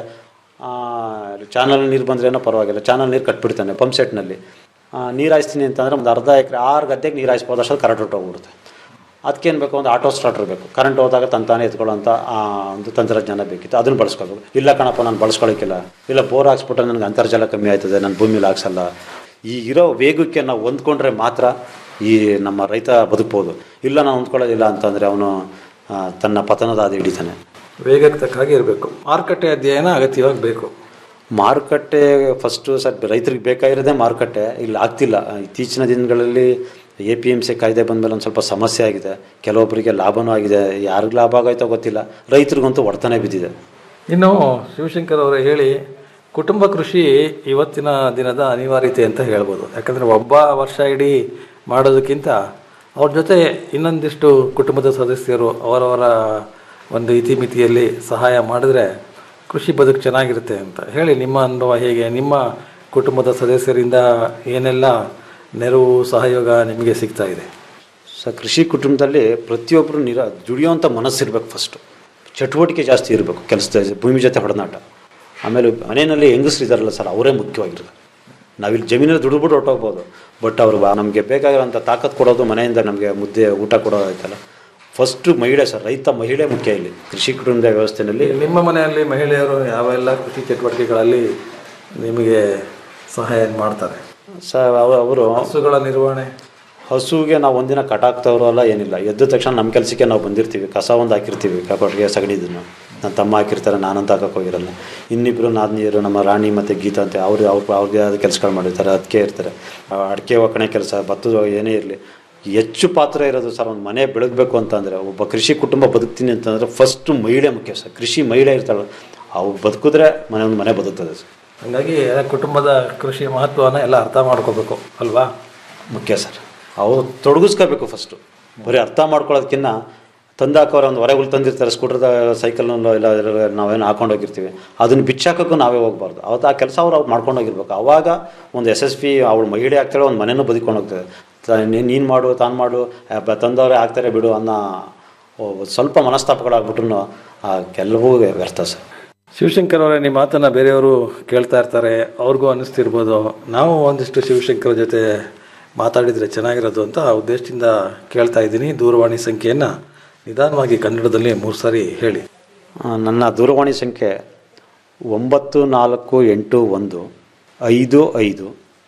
ಚಾನಲ್ ನೀರು ಬಂದ್ರೇನೋ ಪರವಾಗಿಲ್ಲ ಚಾನಲ್ ನೀರು ಕಟ್ಬಿಡ್ತಾನೆ ಪಂಪ್ ಸೆಟ್ನಲ್ಲಿ ನೀರು ಹಾಯಿಸ್ತೀನಿ ಅಂತಂದರೆ ಒಂದು ಅರ್ಧ ಎಕರೆ ಆರು ಗದ್ದೆಗೆ ನೀರು ಹಾಯಿಸ್ಬೋದು ಅಷ್ಟೊಂದು ಕರೆಂಟ್ ಹೊಟ್ಟೋಗ್ಬಿಡುತ್ತೆ ಅದಕ್ಕೇನು ಬೇಕು ಒಂದು ಆಟೋ ಸ್ಟಾರ್ಟರ್ ಬೇಕು ಕರೆಂಟ್ ಹೋದಾಗ ತಂತಾನೆ ಎತ್ಕೊಳ್ಳೋಂಥ ಆ, ಒಂದು ತಂತ್ರಜ್ಞಾನ ಬೇಕಿತ್ತು ಅದನ್ನು ಬಳಸ್ಕೋಬೇಕು ಇಲ್ಲ ಕಣಪ್ಪ ನಾನು ಬಳಸ್ಕೊಳ್ಳೋಕ್ಕಿಲ್ಲ ಇಲ್ಲ ಬೋರ್ ಹಾಕ್ಸ್ಬಿಟ್ರೆ ನನಗೆ ಅಂತರ್ಜಲ ಕಮ್ಮಿ ಆಯ್ತದೆ ನಾನು ಭೂಮಿಲಿ ಹಾಕ್ಸಲ್ಲ ಈ ಇರೋ ವೇಗಕ್ಕೆ ನಾವು ಹೊಂದ್ಕೊಂಡ್ರೆ ಮಾತ್ರ ಈ ನಮ್ಮ ರೈತ ಬದುಕ್ಬೋದು ಇಲ್ಲ ನಾನು ಹೊಂದ್ಕೊಳ್ಳೋದಿಲ್ಲ ಅಂತಂದರೆ ಅವನು ಆ, ತನ್ನ ಪತನದ ಹಾದಿ ಹಿಡಿತಾನೆ ವೇಗಕ್ಕೆ ತಕ್ಕ ಹಾಗೆ ಇರಬೇಕು ಮಾರುಕಟ್ಟೆ ಅಧ್ಯಯನ ಅಗತ್ಯವಾಗಿ ಬೇಕು ಮಾರುಕಟ್ಟೆ ಫಸ್ಟು ಸರ್ ರೈತರಿಗೆ ಬೇಕಾಗಿರೋದೇ ಮಾರುಕಟ್ಟೆ ಇಲ್ಲಿ ಆಗ್ತಿಲ್ಲ ಇತ್ತೀಚಿನ ದಿನಗಳಲ್ಲಿ ಎ ಪಿ ಎಮ್ ಸಿ ಕಾಯ್ದೆ ಬಂದಮೇಲೆ ಒಂದು ಸ್ವಲ್ಪ ಸಮಸ್ಯೆ ಆಗಿದೆ ಕೆಲವೊಬ್ಬರಿಗೆ ಲಾಭನೂ ಆಗಿದೆ ಯಾರಿಗೆ ಲಾಭ ಆಗೋಯ್ತೋ ಗೊತ್ತಿಲ್ಲ ರೈತರಿಗಂತೂ ಹೊಡ್ತಾನೆ ಬಿದ್ದಿದೆ ಇನ್ನು ಶಿವಶಂಕರ್ ಅವರೇ ಹೇಳಿ ಕುಟುಂಬ ಕೃಷಿ ಇವತ್ತಿನ ದಿನದ ಅನಿವಾರ್ಯತೆ ಅಂತ ಹೇಳ್ಬೋದು ಯಾಕಂದರೆ ಒಬ್ಬ ವರ್ಷ ಇಡೀ ಮಾಡೋದಕ್ಕಿಂತ ಅವ್ರ ಜೊತೆ ಇನ್ನೊಂದಿಷ್ಟು ಕುಟುಂಬದ ಸದಸ್ಯರು ಅವರವರ ಒಂದು ಇತಿಮಿತಿಯಲ್ಲಿ ಸಹಾಯ ಮಾಡಿದ್ರೆ ಕೃಷಿ ಬದುಕು ಚೆನ್ನಾಗಿರುತ್ತೆ ಅಂತ ಹೇಳಿ ನಿಮ್ಮ ಅನುಭವ ಹೇಗೆ ನಿಮ್ಮ ಕುಟುಂಬದ ಸದಸ್ಯರಿಂದ ಏನೆಲ್ಲ ನೆರವು ಸಹಯೋಗ ನಿಮಗೆ ಸಿಗ್ತಾ ಇದೆ ಸೊ ಕೃಷಿ ಕುಟುಂಬದಲ್ಲಿ ಪ್ರತಿಯೊಬ್ಬರು ನಿರ ದುಡಿಯೋಂಥ ಮನಸ್ಸಿರ್ಬೇಕು ಫಸ್ಟು ಚಟುವಟಿಕೆ ಜಾಸ್ತಿ ಇರಬೇಕು ಕೆಲಸದ ಭೂಮಿ ಜೊತೆ ಹೊಡೆದಾಟ ಆಮೇಲೆ ಮನೆಯಲ್ಲಿ ಹೆಂಗಸ್ರು ಇದ್ದಾರಲ್ಲ ಸರ್ ಅವರೇ ಮುಖ್ಯವಾಗಿರೋದು ನಾವಿಲ್ಲಿ ಜಮೀನಲ್ಲಿ ದುಡಿದ್ಬಿಟ್ಟು ಹೊರಟೋಗ್ಬೋದು ಬಟ್ ಅವರು ನಮಗೆ ಬೇಕಾಗಿರೋಂಥ ತಾಕತ್ತು ಕೊಡೋದು ಮನೆಯಿಂದ ನಮಗೆ ಮುದ್ದೆ ಊಟ ಕೊಡೋದು ಆಯ್ತಲ್ಲ ಫಸ್ಟು ಮಹಿಳೆ ಸರ್ ರೈತ ಮಹಿಳೆ ಮುಖ್ಯ ಇಲ್ಲಿ ಕೃಷಿ ಕುಟುಂಬದ ವ್ಯವಸ್ಥೆಯಲ್ಲಿ ನಿಮ್ಮ ಮನೆಯಲ್ಲಿ ಮಹಿಳೆಯರು ಯಾವೆಲ್ಲ ಕೃಷಿ ಚಟುವಟಿಕೆಗಳಲ್ಲಿ ನಿಮಗೆ ಸಹಾಯ ಮಾಡ್ತಾರೆ ಸರ್ ಅವರು ಹಸುಗಳ ನಿರ್ವಹಣೆ ಹಸುಗೆ ನಾವು ಒಂದಿನ ಕಟಾಕ್ತವ್ರು ಅಲ್ಲ ಏನಿಲ್ಲ ಎದ್ದ ತಕ್ಷಣ ನಮ್ಮ ಕೆಲಸಕ್ಕೆ ನಾವು ಬಂದಿರ್ತೀವಿ ಕಸ ಒಂದು ಹಾಕಿರ್ತೀವಿ ಕೊಟ್ಟಿಗೆ ಸಗಣಿದನ್ನು ನನ್ನ ತಮ್ಮ ಹಾಕಿರ್ತಾರೆ ನಾನಂತ ಹಾಕಕ್ಕೆ ಹೋಗಿರಲ್ಲ ಇನ್ನಿಬ್ಬರು ನಾದ್ನೀರು ನಮ್ಮ ರಾಣಿ ಮತ್ತು ಗೀತಾ ಅಂತ ಅವ್ರು ಅವ್ರು ಅವ್ರಿಗೆ ಆದ ಕೆಲಸಗಳು ಮಾಡಿರ್ತಾರೆ ಅದಕ್ಕೆ ಇರ್ತಾರೆ ಆ ಅಡಿಕೆ ಒಕ್ಕಣೆ ಕೆಲಸ ಭತ್ತದ ಏನೇ ಇರಲಿ ಹೆಚ್ಚು ಪಾತ್ರ ಇರೋದು ಸರ್ ಒಂದು ಮನೆ ಬೆಳಗಬೇಕು ಅಂತಂದರೆ ಒಬ್ಬ ಕೃಷಿ ಕುಟುಂಬ ಬದುಕ್ತೀನಿ ಅಂತಂದರೆ ಫಸ್ಟು ಮಹಿಳೆ ಮುಖ್ಯ ಸರ್ ಕೃಷಿ ಮಹಿಳೆ ಇರ್ತಾಳೆ ಅವ್ರು ಬದುಕಿದ್ರೆ ಮನೆ ಒಂದು ಮನೆ ಬದುಕ್ತದೆ ಸರ್ ಹಾಗಾಗಿ ಕುಟುಂಬದ ಕೃಷಿ ಮಹತ್ವನ ಎಲ್ಲ ಅರ್ಥ ಮಾಡ್ಕೋಬೇಕು ಅಲ್ವಾ ಮುಖ್ಯ ಸರ್ ಅವ್ರು ತೊಡಗಿಸ್ಕೋಬೇಕು ಫಸ್ಟು ಬರೀ ಅರ್ಥ ಮಾಡ್ಕೊಳ್ಳೋದಕ್ಕಿಂತ ತಂದಾಕೋರು ಒಂದು ಹೊರಗಳು ತಂದಿರ್ತಾರೆ ಸ್ಕೂಟ್ರದ ಸೈಕಲ್ನಲ್ಲೋ ಇಲ್ಲ ಇದ್ರಲ್ಲಿ ನಾವೇನು ಹಾಕೊಂಡು ಹೋಗಿರ್ತೀವಿ ಅದನ್ನು ಬಿಚ್ಚಾಕೋಕ್ಕೂ ನಾವೇ ಹೋಗ್ಬಾರ್ದು ಅವತ್ತು ಆ ಕೆಲಸ ಅವ್ರು ಅವ್ರು ಮಾಡ್ಕೊಂಡು ಹೋಗಿರ್ಬೇಕು ಅವಾಗ ಒಂದು ಎಸ್ ಎಸ್ ಪಿ ಅವಳು ಮಹಿಳೆ ಆಗ್ತಾಳೆ ಒಂದು ಮನೆಯೂ ಬದುಕೊಂಡು ಹೋಗ್ತದೆ ನೀನು ಮಾಡು ತಾನು ಮಾಡು ಆ, ಬ- ತಂದವರೇ ಆಗ್ತಾರೆ ಬಿಡು ಅನ್ನೋ ಓ, ಸ್ವಲ್ಪ ಮನಸ್ತಾಪಗಳಾಗ್ಬಿಟ್ರು ಆ ಕೆಲವೂ ವ್ಯರ್ಥ ಸರ್ ಶಿವಶಂಕರ್ ಅವರೇ ನಿಮ್ಮ ಮಾತನ್ನು ಬೇರೆಯವರು ಕೇಳ್ತಾ ಇರ್ತಾರೆ ಅವ್ರಿಗೂ ಅನ್ನಿಸ್ತಿರ್ಬೋದು ನಾವು ಒಂದಿಷ್ಟು ಶಿವಶಂಕರ್ ಜೊತೆ ಮಾತಾಡಿದರೆ ಚೆನ್ನಾಗಿರೋದು ಅಂತ ಆ ಉದ್ದೇಶದಿಂದ ಕೇಳ್ತಾ ಇದ್ದೀನಿ ದೂರವಾಣಿ ಸಂಖ್ಯೆಯನ್ನು ನಿಧಾನವಾಗಿ ಕನ್ನಡದಲ್ಲಿ ಮೂರು ಸಾರಿ ಹೇಳಿ ಆ, ನನ್ನ ದೂರವಾಣಿ ಸಂಖ್ಯೆ ಒಂಬತ್ತು ನಾಲ್ಕು ಎಂಟು ಒಂದು ಐದು ಐದು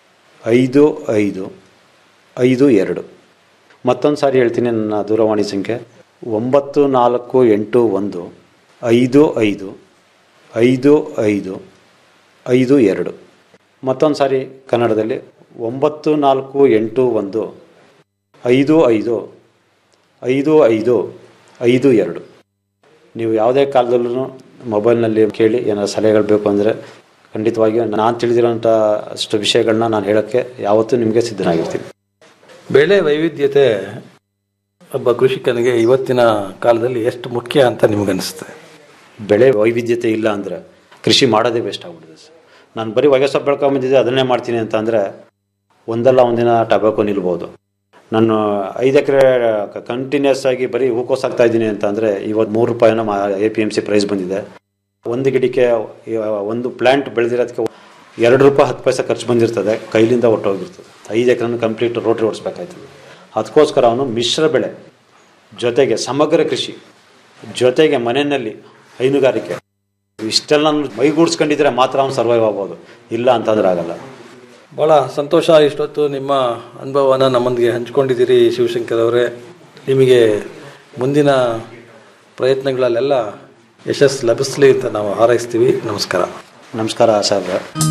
ಐದು ಐದು ಐದು ಎರಡು ಮತ್ತೊಂದು ಸಾರಿ ಹೇಳ್ತೀನಿ ನನ್ನ ದೂರವಾಣಿ ಸಂಖ್ಯೆ ಒಂಬತ್ತು ನಾಲ್ಕು ಎಂಟು ಒಂದು ಐದು ಐದು ಐದು ಐದು ಐದು ಎರಡು ಮತ್ತೊಂದು ಸಾರಿ ಕನ್ನಡದಲ್ಲಿ ಒಂಬತ್ತು ನಾಲ್ಕು ಎಂಟು ಒಂದು ಐದು ಐದು ಐದು ಐದು ಐದು ಎರಡು ನೀವು ಯಾವುದೇ ಕಾಲದಲ್ಲೂ ಮೊಬೈಲ್ನಲ್ಲಿ ಕೇಳಿ ಏನಾದ್ರು ಸಲಹೆಗಳು ಬೇಕು ಅಂದರೆ ಖಂಡಿತವಾಗಿಯೂ ನಾನು ತಿಳಿದಿರೋಂಥ ಅಷ್ಟು ವಿಷಯಗಳನ್ನ ನಾನು ಹೇಳೋಕ್ಕೆ ಯಾವತ್ತೂ ನಿಮಗೆ ಸಿದ್ಧನಾಗಿರ್ತೀನಿ ಬೆಳೆ ವೈವಿಧ್ಯತೆ ಒಬ್ಬ ಕೃಷಿಕನಿಗೆ ಇವತ್ತಿನ ಕಾಲದಲ್ಲಿ ಎಷ್ಟು ಮುಖ್ಯ ಅಂತ ನಿಮಗನ್ನಿಸುತ್ತೆ ಬೆಳೆ ವೈವಿಧ್ಯತೆ ಇಲ್ಲ ಅಂದರೆ ಕೃಷಿ ಮಾಡೋದೇ ವೇಸ್ಟ್ ಆಗ್ಬಿಡುತ್ತೆ ಸರ್ ನಾನು ಬರೀ ಹೊಗೆ ಸೊಪ್ಪು ಬೆಳ್ಕೊಂಬಂದಿದ್ದೆ ಅದನ್ನೇ ಮಾಡ್ತೀನಿ ಅಂತ ಅಂದರೆ ಒಂದಲ್ಲ ಒಂದಿನ ಟೊಬ್ಯಾಕೊ ನಿಲ್ಬೋದು ನಾನು ಐದು ಎಕರೆ ಕಂಟಿನ್ಯೂಸ್ ಆಗಿ ಬರೀ ಹೂಕೋಸ್ ಹಾಕ್ತಾ ಇದ್ದೀನಿ ಅಂತ ಅಂದರೆ ಇವತ್ತು ಮೂರು ರೂಪಾಯಿನ A P M C price ಬಂದಿದೆ ಒಂದು ಗಿಡಕ್ಕೆ ಇವ- ಒಂದು ಪ್ಲ್ಯಾಂಟ್ ಬೆಳೆದಿರೋದಕ್ಕೆ ಎರಡು ರೂಪಾಯಿ ಹತ್ತು ಪೈಸೆ ಖರ್ಚು ಬಂದಿರ್ತದೆ ಕೈಲಿಂದ ಹೊಟ್ಟೋಗಿರ್ತದೆ ಐದು ಎಕರೆನ ಕಂಪ್ಲೀಟ್ ರೋಟ್ರಿ ಓಡಿಸ್ಬೇಕಾಯ್ತದೆ ಅದಕ್ಕೋಸ್ಕರ ಅವನು ಮಿಶ್ರ ಬೆಳೆ ಜೊತೆಗೆ ಸಮಗ್ರ ಕೃಷಿ ಜೊತೆಗೆ ಮನೆಯಲ್ಲಿ ಹೈನುಗಾರಿಕೆ ಇಷ್ಟೆಲ್ಲ ಮೈಗೂಡಿಸ್ಕೊಂಡಿದ್ರೆ ಮಾತ್ರ ಅವನು ಸರ್ವೈವ್ ಆಗ್ಬೋದು ಇಲ್ಲ ಅಂತಂದ್ರೆ ಆಗಲ್ಲ ಭಾಳ ಸಂತೋಷ ಇಷ್ಟೊತ್ತು ನಿಮ್ಮ ಅನುಭವನ ನಮ್ಮೊಂದಿಗೆ ಹಂಚ್ಕೊಂಡಿದ್ದೀರಿ ಶಿವಶಂಕರ್ ಅವರೇ ನಿಮಗೆ ಮುಂದಿನ ಪ್ರಯತ್ನಗಳಲ್ಲೆಲ್ಲ ಯಶಸ್ಸು ಲಭಿಸಲಿ ಅಂತ ನಾವು ಹಾರೈಸ್ತೀವಿ ನಮಸ್ಕಾರ ನಮಸ್ಕಾರ ಸರ್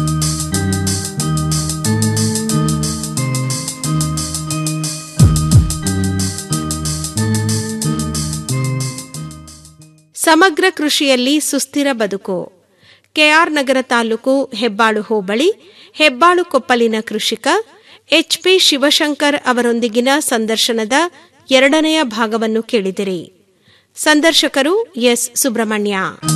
ಸಮಗ್ರ ಕೃಷಿಯಲ್ಲಿ ಸುಸ್ಥಿರ ಬದುಕು ಕೆಆರ್ ನಗರ ತಾಲೂಕು ಹೆಬ್ಬಾಳು ಹೋಬಳಿ ಹೆಬ್ಬಾಳು ಕೊಪ್ಪಲಿನ ಕೃಷಿಕ ಎಚ್ಪಿ ಶಿವಶಂಕರ್ ಅವರೊಂದಿಗಿನ ಸಂದರ್ಶನದ ಎರಡನೆಯ ಭಾಗವನ್ನು ಕೇಳಿದಿರಿ ಸಂದರ್ಶಕರು ಎಸ್ ಸುಬ್ರಹ್ಮಣ್ಯ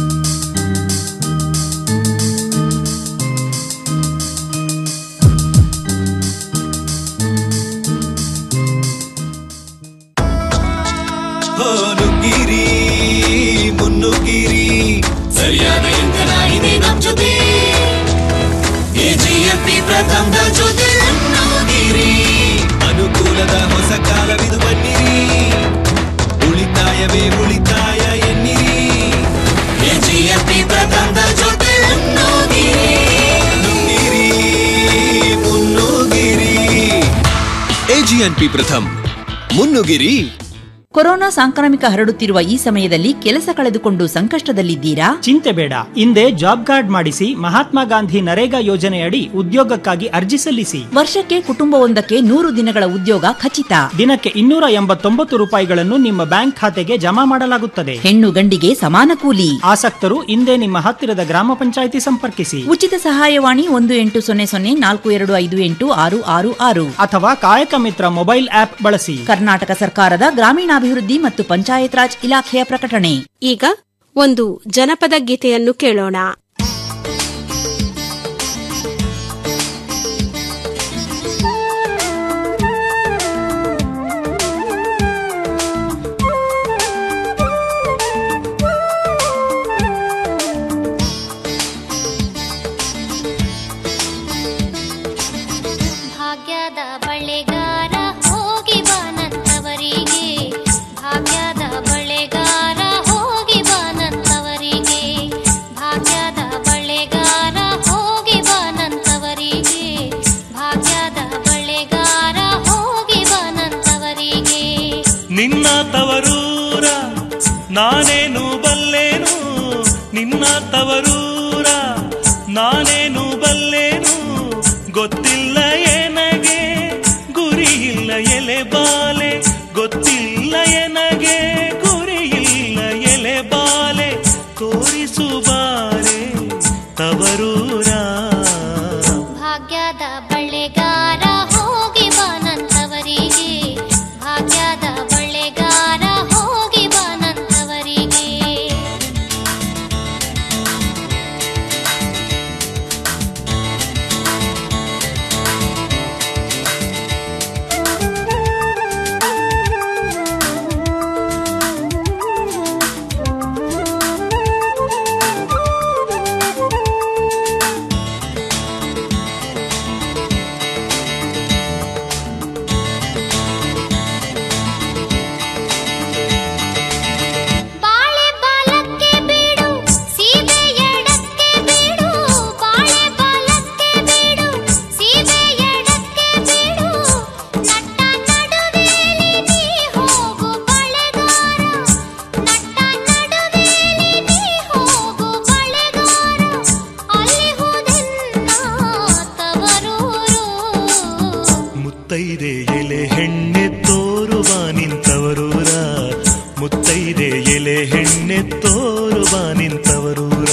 ನುಗ್ಗಿರಿ ಮುನ್ನುಗ್ಗಿರಿ ಸರಿಯಾದ ಇಂಧನ ಇದೆ ನಮ್ ಜೊತೆ ಎಜಿಎಫ್ಪಿ ಪ್ರಥಮದ ಜೊತೆ ಮುನ್ನುಗ್ಗಿರಿ ಅನುಕೂಲದ ಹೊಸ ಕಾಲವಿದು ಬನ್ನಿರಿ ಉಳಿತಾಯವೇ ಉಳಿತಾಯ ಎನ್ನಿರಿ ಎಜಿಎಫ್ಪಿ ಪ್ರಥಮದ ಜೊತೆ ಮುನ್ನುಗ್ಗಿರಿ ನುಗ್ಗಿರಿ ಮುನ್ನುಗ್ಗಿರಿ ಎಜಿಎನ್ಪಿ ಪ್ರಥಮ್ ಮುನ್ನುಗಿರಿ ಕೊರೋನಾ ಸಾಂಕ್ರಾಮಿಕ ಹರಡುತ್ತಿರುವ ಈ ಸಮಯದಲ್ಲಿ ಕೆಲಸ ಕಳೆದುಕೊಂಡು ಸಂಕಷ್ಟದಲ್ಲಿದ್ದೀರಾ ಚಿಂತೆ ಬೇಡ ಹಿಂದೆ ಜಾಬ್ ಕಾರ್ಡ್ ಮಾಡಿಸಿ ಮಹಾತ್ಮ ಗಾಂಧಿ ನರೇಗಾ ಯೋಜನೆಯಡಿ ಉದ್ಯೋಗಕ್ಕಾಗಿ ಅರ್ಜಿ ಸಲ್ಲಿಸಿ ವರ್ಷಕ್ಕೆ ಕುಟುಂಬವೊಂದಕ್ಕೆ ನೂರು ದಿನಗಳ ಉದ್ಯೋಗ ಖಚಿತ ದಿನಕ್ಕೆ ಇನ್ನೂರ ಎಂಬತ್ತೊಂಬತ್ತು ರೂಪಾಯಿಗಳನ್ನು ನಿಮ್ಮ ಬ್ಯಾಂಕ್ ಖಾತೆಗೆ ಜಮಾ ಮಾಡಲಾಗುತ್ತದೆ ಹೆಣ್ಣು ಗಂಡಿಗೆ ಸಮಾನ ಕೂಲಿ ಆಸಕ್ತರು ಹಿಂದೆ ನಿಮ್ಮ ಹತ್ತಿರದ ಗ್ರಾಮ ಪಂಚಾಯಿತಿ ಸಂಪರ್ಕಿಸಿ ಉಚಿತ ಸಹಾಯವಾಣಿ ಒಂದು ಎಂಟು ಸೊನ್ನೆ ಸೊನ್ನೆ ನಾಲ್ಕು ಎರಡು ಐದು ಎಂಟು ಆರು ಆರು ಆರು ಅಥವಾ ಕಾಯಕ ಮಿತ್ರ ಮೊಬೈಲ್ ಆಪ್ ಬಳಸಿ ಕರ್ನಾಟಕ ಸರ್ಕಾರದ ಗ್ರಾಮೀಣಾಭಿವೃದ್ಧಿ ಮತ್ತು ಪಂಚಾಯತ್ ರಾಜ್ ಇಲಾಖೆಯ ಪ್ರಕಟಣೆ ಈಗ ಒಂದು ಜನಪದ ಗೀತೆಯನ್ನು ಕೇಳೋಣ ಭಾಗ್ಯದ ಬಳೆಗಾರ ಹೋಗಿ ಬಾನಂತವರಿಗೆ ಭಾಗ್ಯದ ಬಳೆಗಾರ ಹೋಗಿ ಬಾನಂತವರಿಗೆ ಭಾಗ್ಯದ ಬಳೆಗಾರ ಹೋಗಿ ಬಾನಂತವರಿಗೆ ಭಾಗ್ಯದ ಬಳೆಗಾರ ಹೋಗಿ ಬಾನಂತವರಿಗೆ ನಿನ್ನ ತವರೂರ ನಾನೇನು ಬಲ್ಲೇನು ನಿನ್ನ ತವರೂರ ನಾನೇನು ಬಲ್ಲೇನು ಗೊತ್ತಿಲ್ಲ ಏನಗೆ ಗುರಿ ಇಲ್ಲ ಎಲೆ ಬಾಲೆ ಗೊತ್ತಿಲ್ಲ ಎನಗೆ ಗುರಿ ಇಲ್ಲ ಎಲೆ ಬಾಲೆ ತೋರಿಸು ಬಾರೆ ತವರೂರ ಭಾಗ್ಯದ ಬಳೆಗಾರ ಹೋಗಿ ಬಾನಂತವರಿಗೆ ಭಾಗ್ಯದ ಬಳೆಗಾರ ಹೋಗಿ ಬಾನಂತವರಿಗೆ ಮುತ್ತೈದೆ ಎಲೆ ಹೆಣ್ಣೆ ತೋರುವ ನಿಂತವರೂರ ಮುತ್ತೈದೆ ಎಲೆ ಹೆಣ್ಣೆ ತೋರುವ ನಿಂತವರೂರ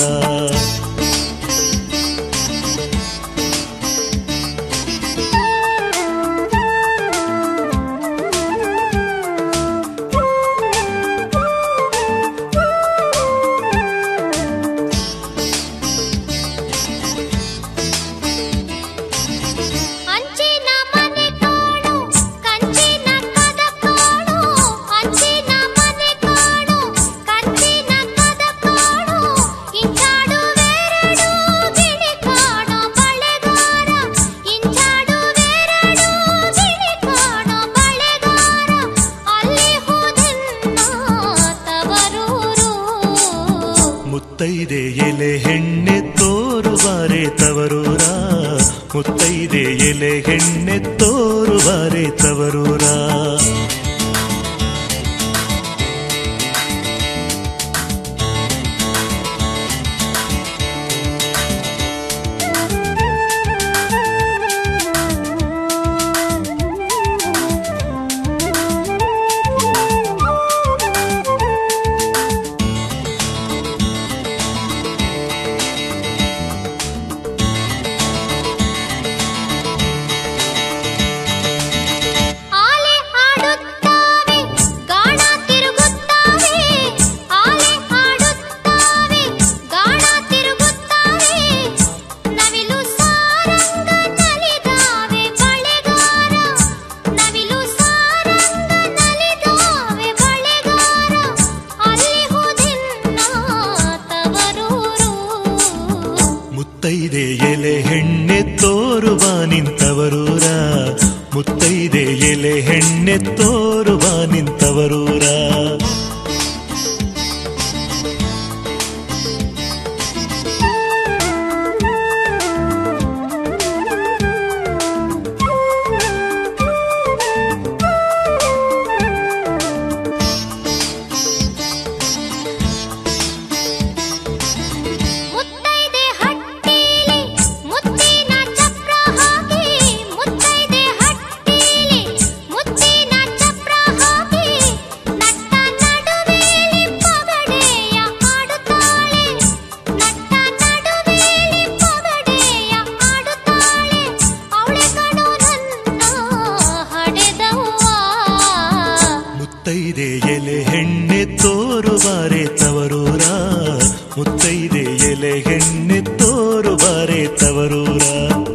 ಅಂಚಿನ ಮನೆ ಕಾಣು ಕಂಚಿನ ಕದ ಕಾಣು ಅಂಚಿನ ಮನೆ ಕಾಣು ಕಂಚಿನ ಕದ ಕಾಣು ಇಂಚಾಡುವೆರಡು ಗಿಳಿ ಕಾಣೋ ಬಳೆಗಾರ ಇಂಚಾಡುವೆರಡು ಗಿಳಿ ಕಾಣೋ ಬಳೆಗಾರ ಅಲ್ಲಿ ಹೋದೆನ್ನ ತವರೂರು ಮುತ್ತೈದೆ ಎಲೆ ಹೆಣ್ಣೆ ತೋರುವಾರೆ ತವರೂರ ಮುತ್ತೈದೆ ಎಲೆ ಹೆಣ್ಣೆ ತೋರುವಾರೆ ತವರೂರ ಆಲೆ ಹಾಡುತ್ತಾವೆ ಗಾಣ ತಿರುಗುತ್ತಾವೆ ಆಲೆ ಹಾಡುತ್ತಾವೆ ಗಾಣ ತಿರುಗುತ್ತಾವೆ ನವಿಲು ಸಾರಂಗ ನಲಿದಾವೆ ಬಳೆಗಾರ ನವಿಲು ಸಾರಂಗ ನಲಿದಾವೆ ಬಳೆಗಾರ ಅಲ್ಲಿ ಹೋದೆನ್ನ ತವರೂರು ಮುತ್ತೈದೆ ಎಲೆ ಹೆಣ್ಣೆ ತೋರುವ ನಿಂತವರೂರ ಮುತ್ತೈದೆ ಎಲೆ ಹೆಣ್ಣೆ ತೋರುವ ನಿಂತವರೂರ ಮುತ್ತೈದೆ ಹಟ್ಟಿಲಿ ಮುತ್ತಿನ ಚಪ್ರ ಹಾಕಿ ಮುತ್ತೈದೆ ಹಟ್ಟಿಲಿ ಮುತ್ತಿನ ಚಪ್ರ ಹಾಕಿ ನಟ್ಟ ನಡುವೇಲಿ ಪಗಡೆಯ ಆಡುತ್ತಾಳೆ ನಟ್ಟ ನಡುವೇಲಿ ಪಗಡೆಯ ಆಡುತ್ತಾಳೆ ಅವಳೆ ಕಣೋ ನನ್ನ ಹಡೆದವ್ವ ಮುತ್ತೈದೆ ಎಲೆ ಹೆಣ್ಣೆ ತೋರುವಾರೆ ತವರೂರ ಮುತ್ತೈದೆ ಎಲೆ ಹೆಣ್ಣೆ ತೋರುವಾರೆ ತವರೂರ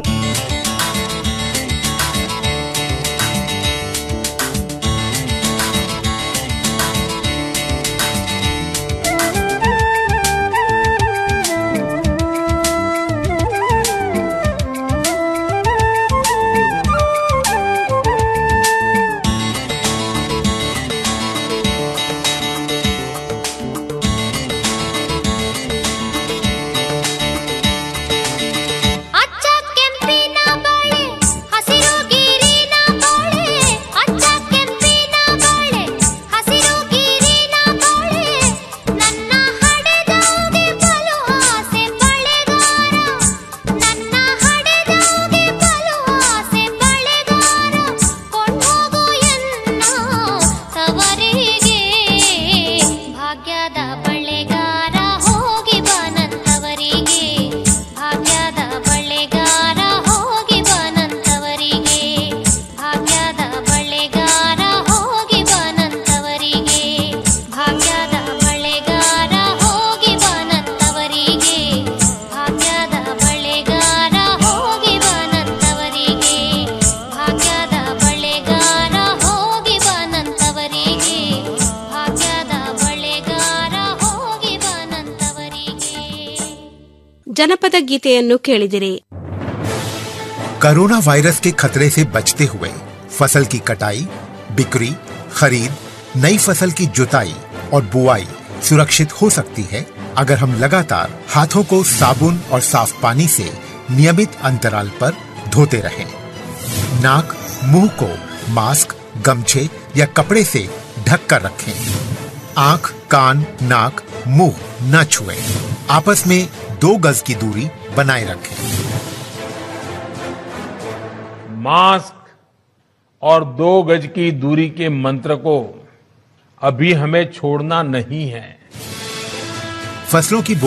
ಅಚ್ಚ ಕೆಂಪಿನ ಬಳೆ ಹಸಿರು ಗಿರಿನ ಬಳೆ ಅಚ್ಚ ಕೆಂಪಿನ ಬಳೆ ಹಸಿರು ಗಿರಿನ ಬಳೆ ನನ್ನ ಹಡೆದವಗೆ ಬಲು ಆಸೆ ಬಳೆಗಾರ ನನ್ನ ಹಡೆದವಗೆ ಬಲು ಆಸೆ ಬಳೆಗಾರ ಕೊಂಡೋಗು ಎನ್ನ ತವರಿಗೆ ಭಾಗ್ಯದ ಬಳೆಗಾರ ಹೋಗಿ ಬಾನಂತವರಿಗೆ ಭಾಗ್ಯದ ಬಳೆಗಾರ ಹೋಗಿ ಬಾನಂತವರಿಗೆ ಭಾಗ್ಯದ ಬಳೆಗಾರ ಹೋಗಿ ಬಾನಂತವರಿಗೆ ಭಾಗ್ಯದ ಬಳೆಗಾರ ಹೋಗಿ ಬಾನಂತವರಿಗೆ ಭಾಗ್ಯದ ಬಳೆಗಾರ ಹೋಗಿ ಬಾನಂತವರಿಗೆ ಭಾಗ್ಯದ ಬಳೆಗಾರ ಹೋಗಿ ಬಾನಂತವರಿಗೆ ಭಾಗ್ಯದ ಬಳೆಗಾರ ಹೋಗಿ ಬಾನಂತವರಿಗೆ ಜನಪದ ಗೀತೆಯನ್ನು ಕೇಳಿದಿರಿ कोरोना वायरस के खतरे से बचते हुए फसल की कटाई बिक्री खरीद नई फसल की जुताई और बुआई सुरक्षित हो सकती है अगर हम लगातार हाथों को साबुन और साफ पानी से नियमित अंतराल पर धोते रहें। नाक मुंह को मास्क गमछे या कपड़े से ढक कर रखें आंख कान नाक मुंह न छुएं। आपस में दो गज की दूरी बनाए रखें मास्क और दो गज की दूरी के मंत्र को अभी हमें छोड़ना नहीं है फसलों की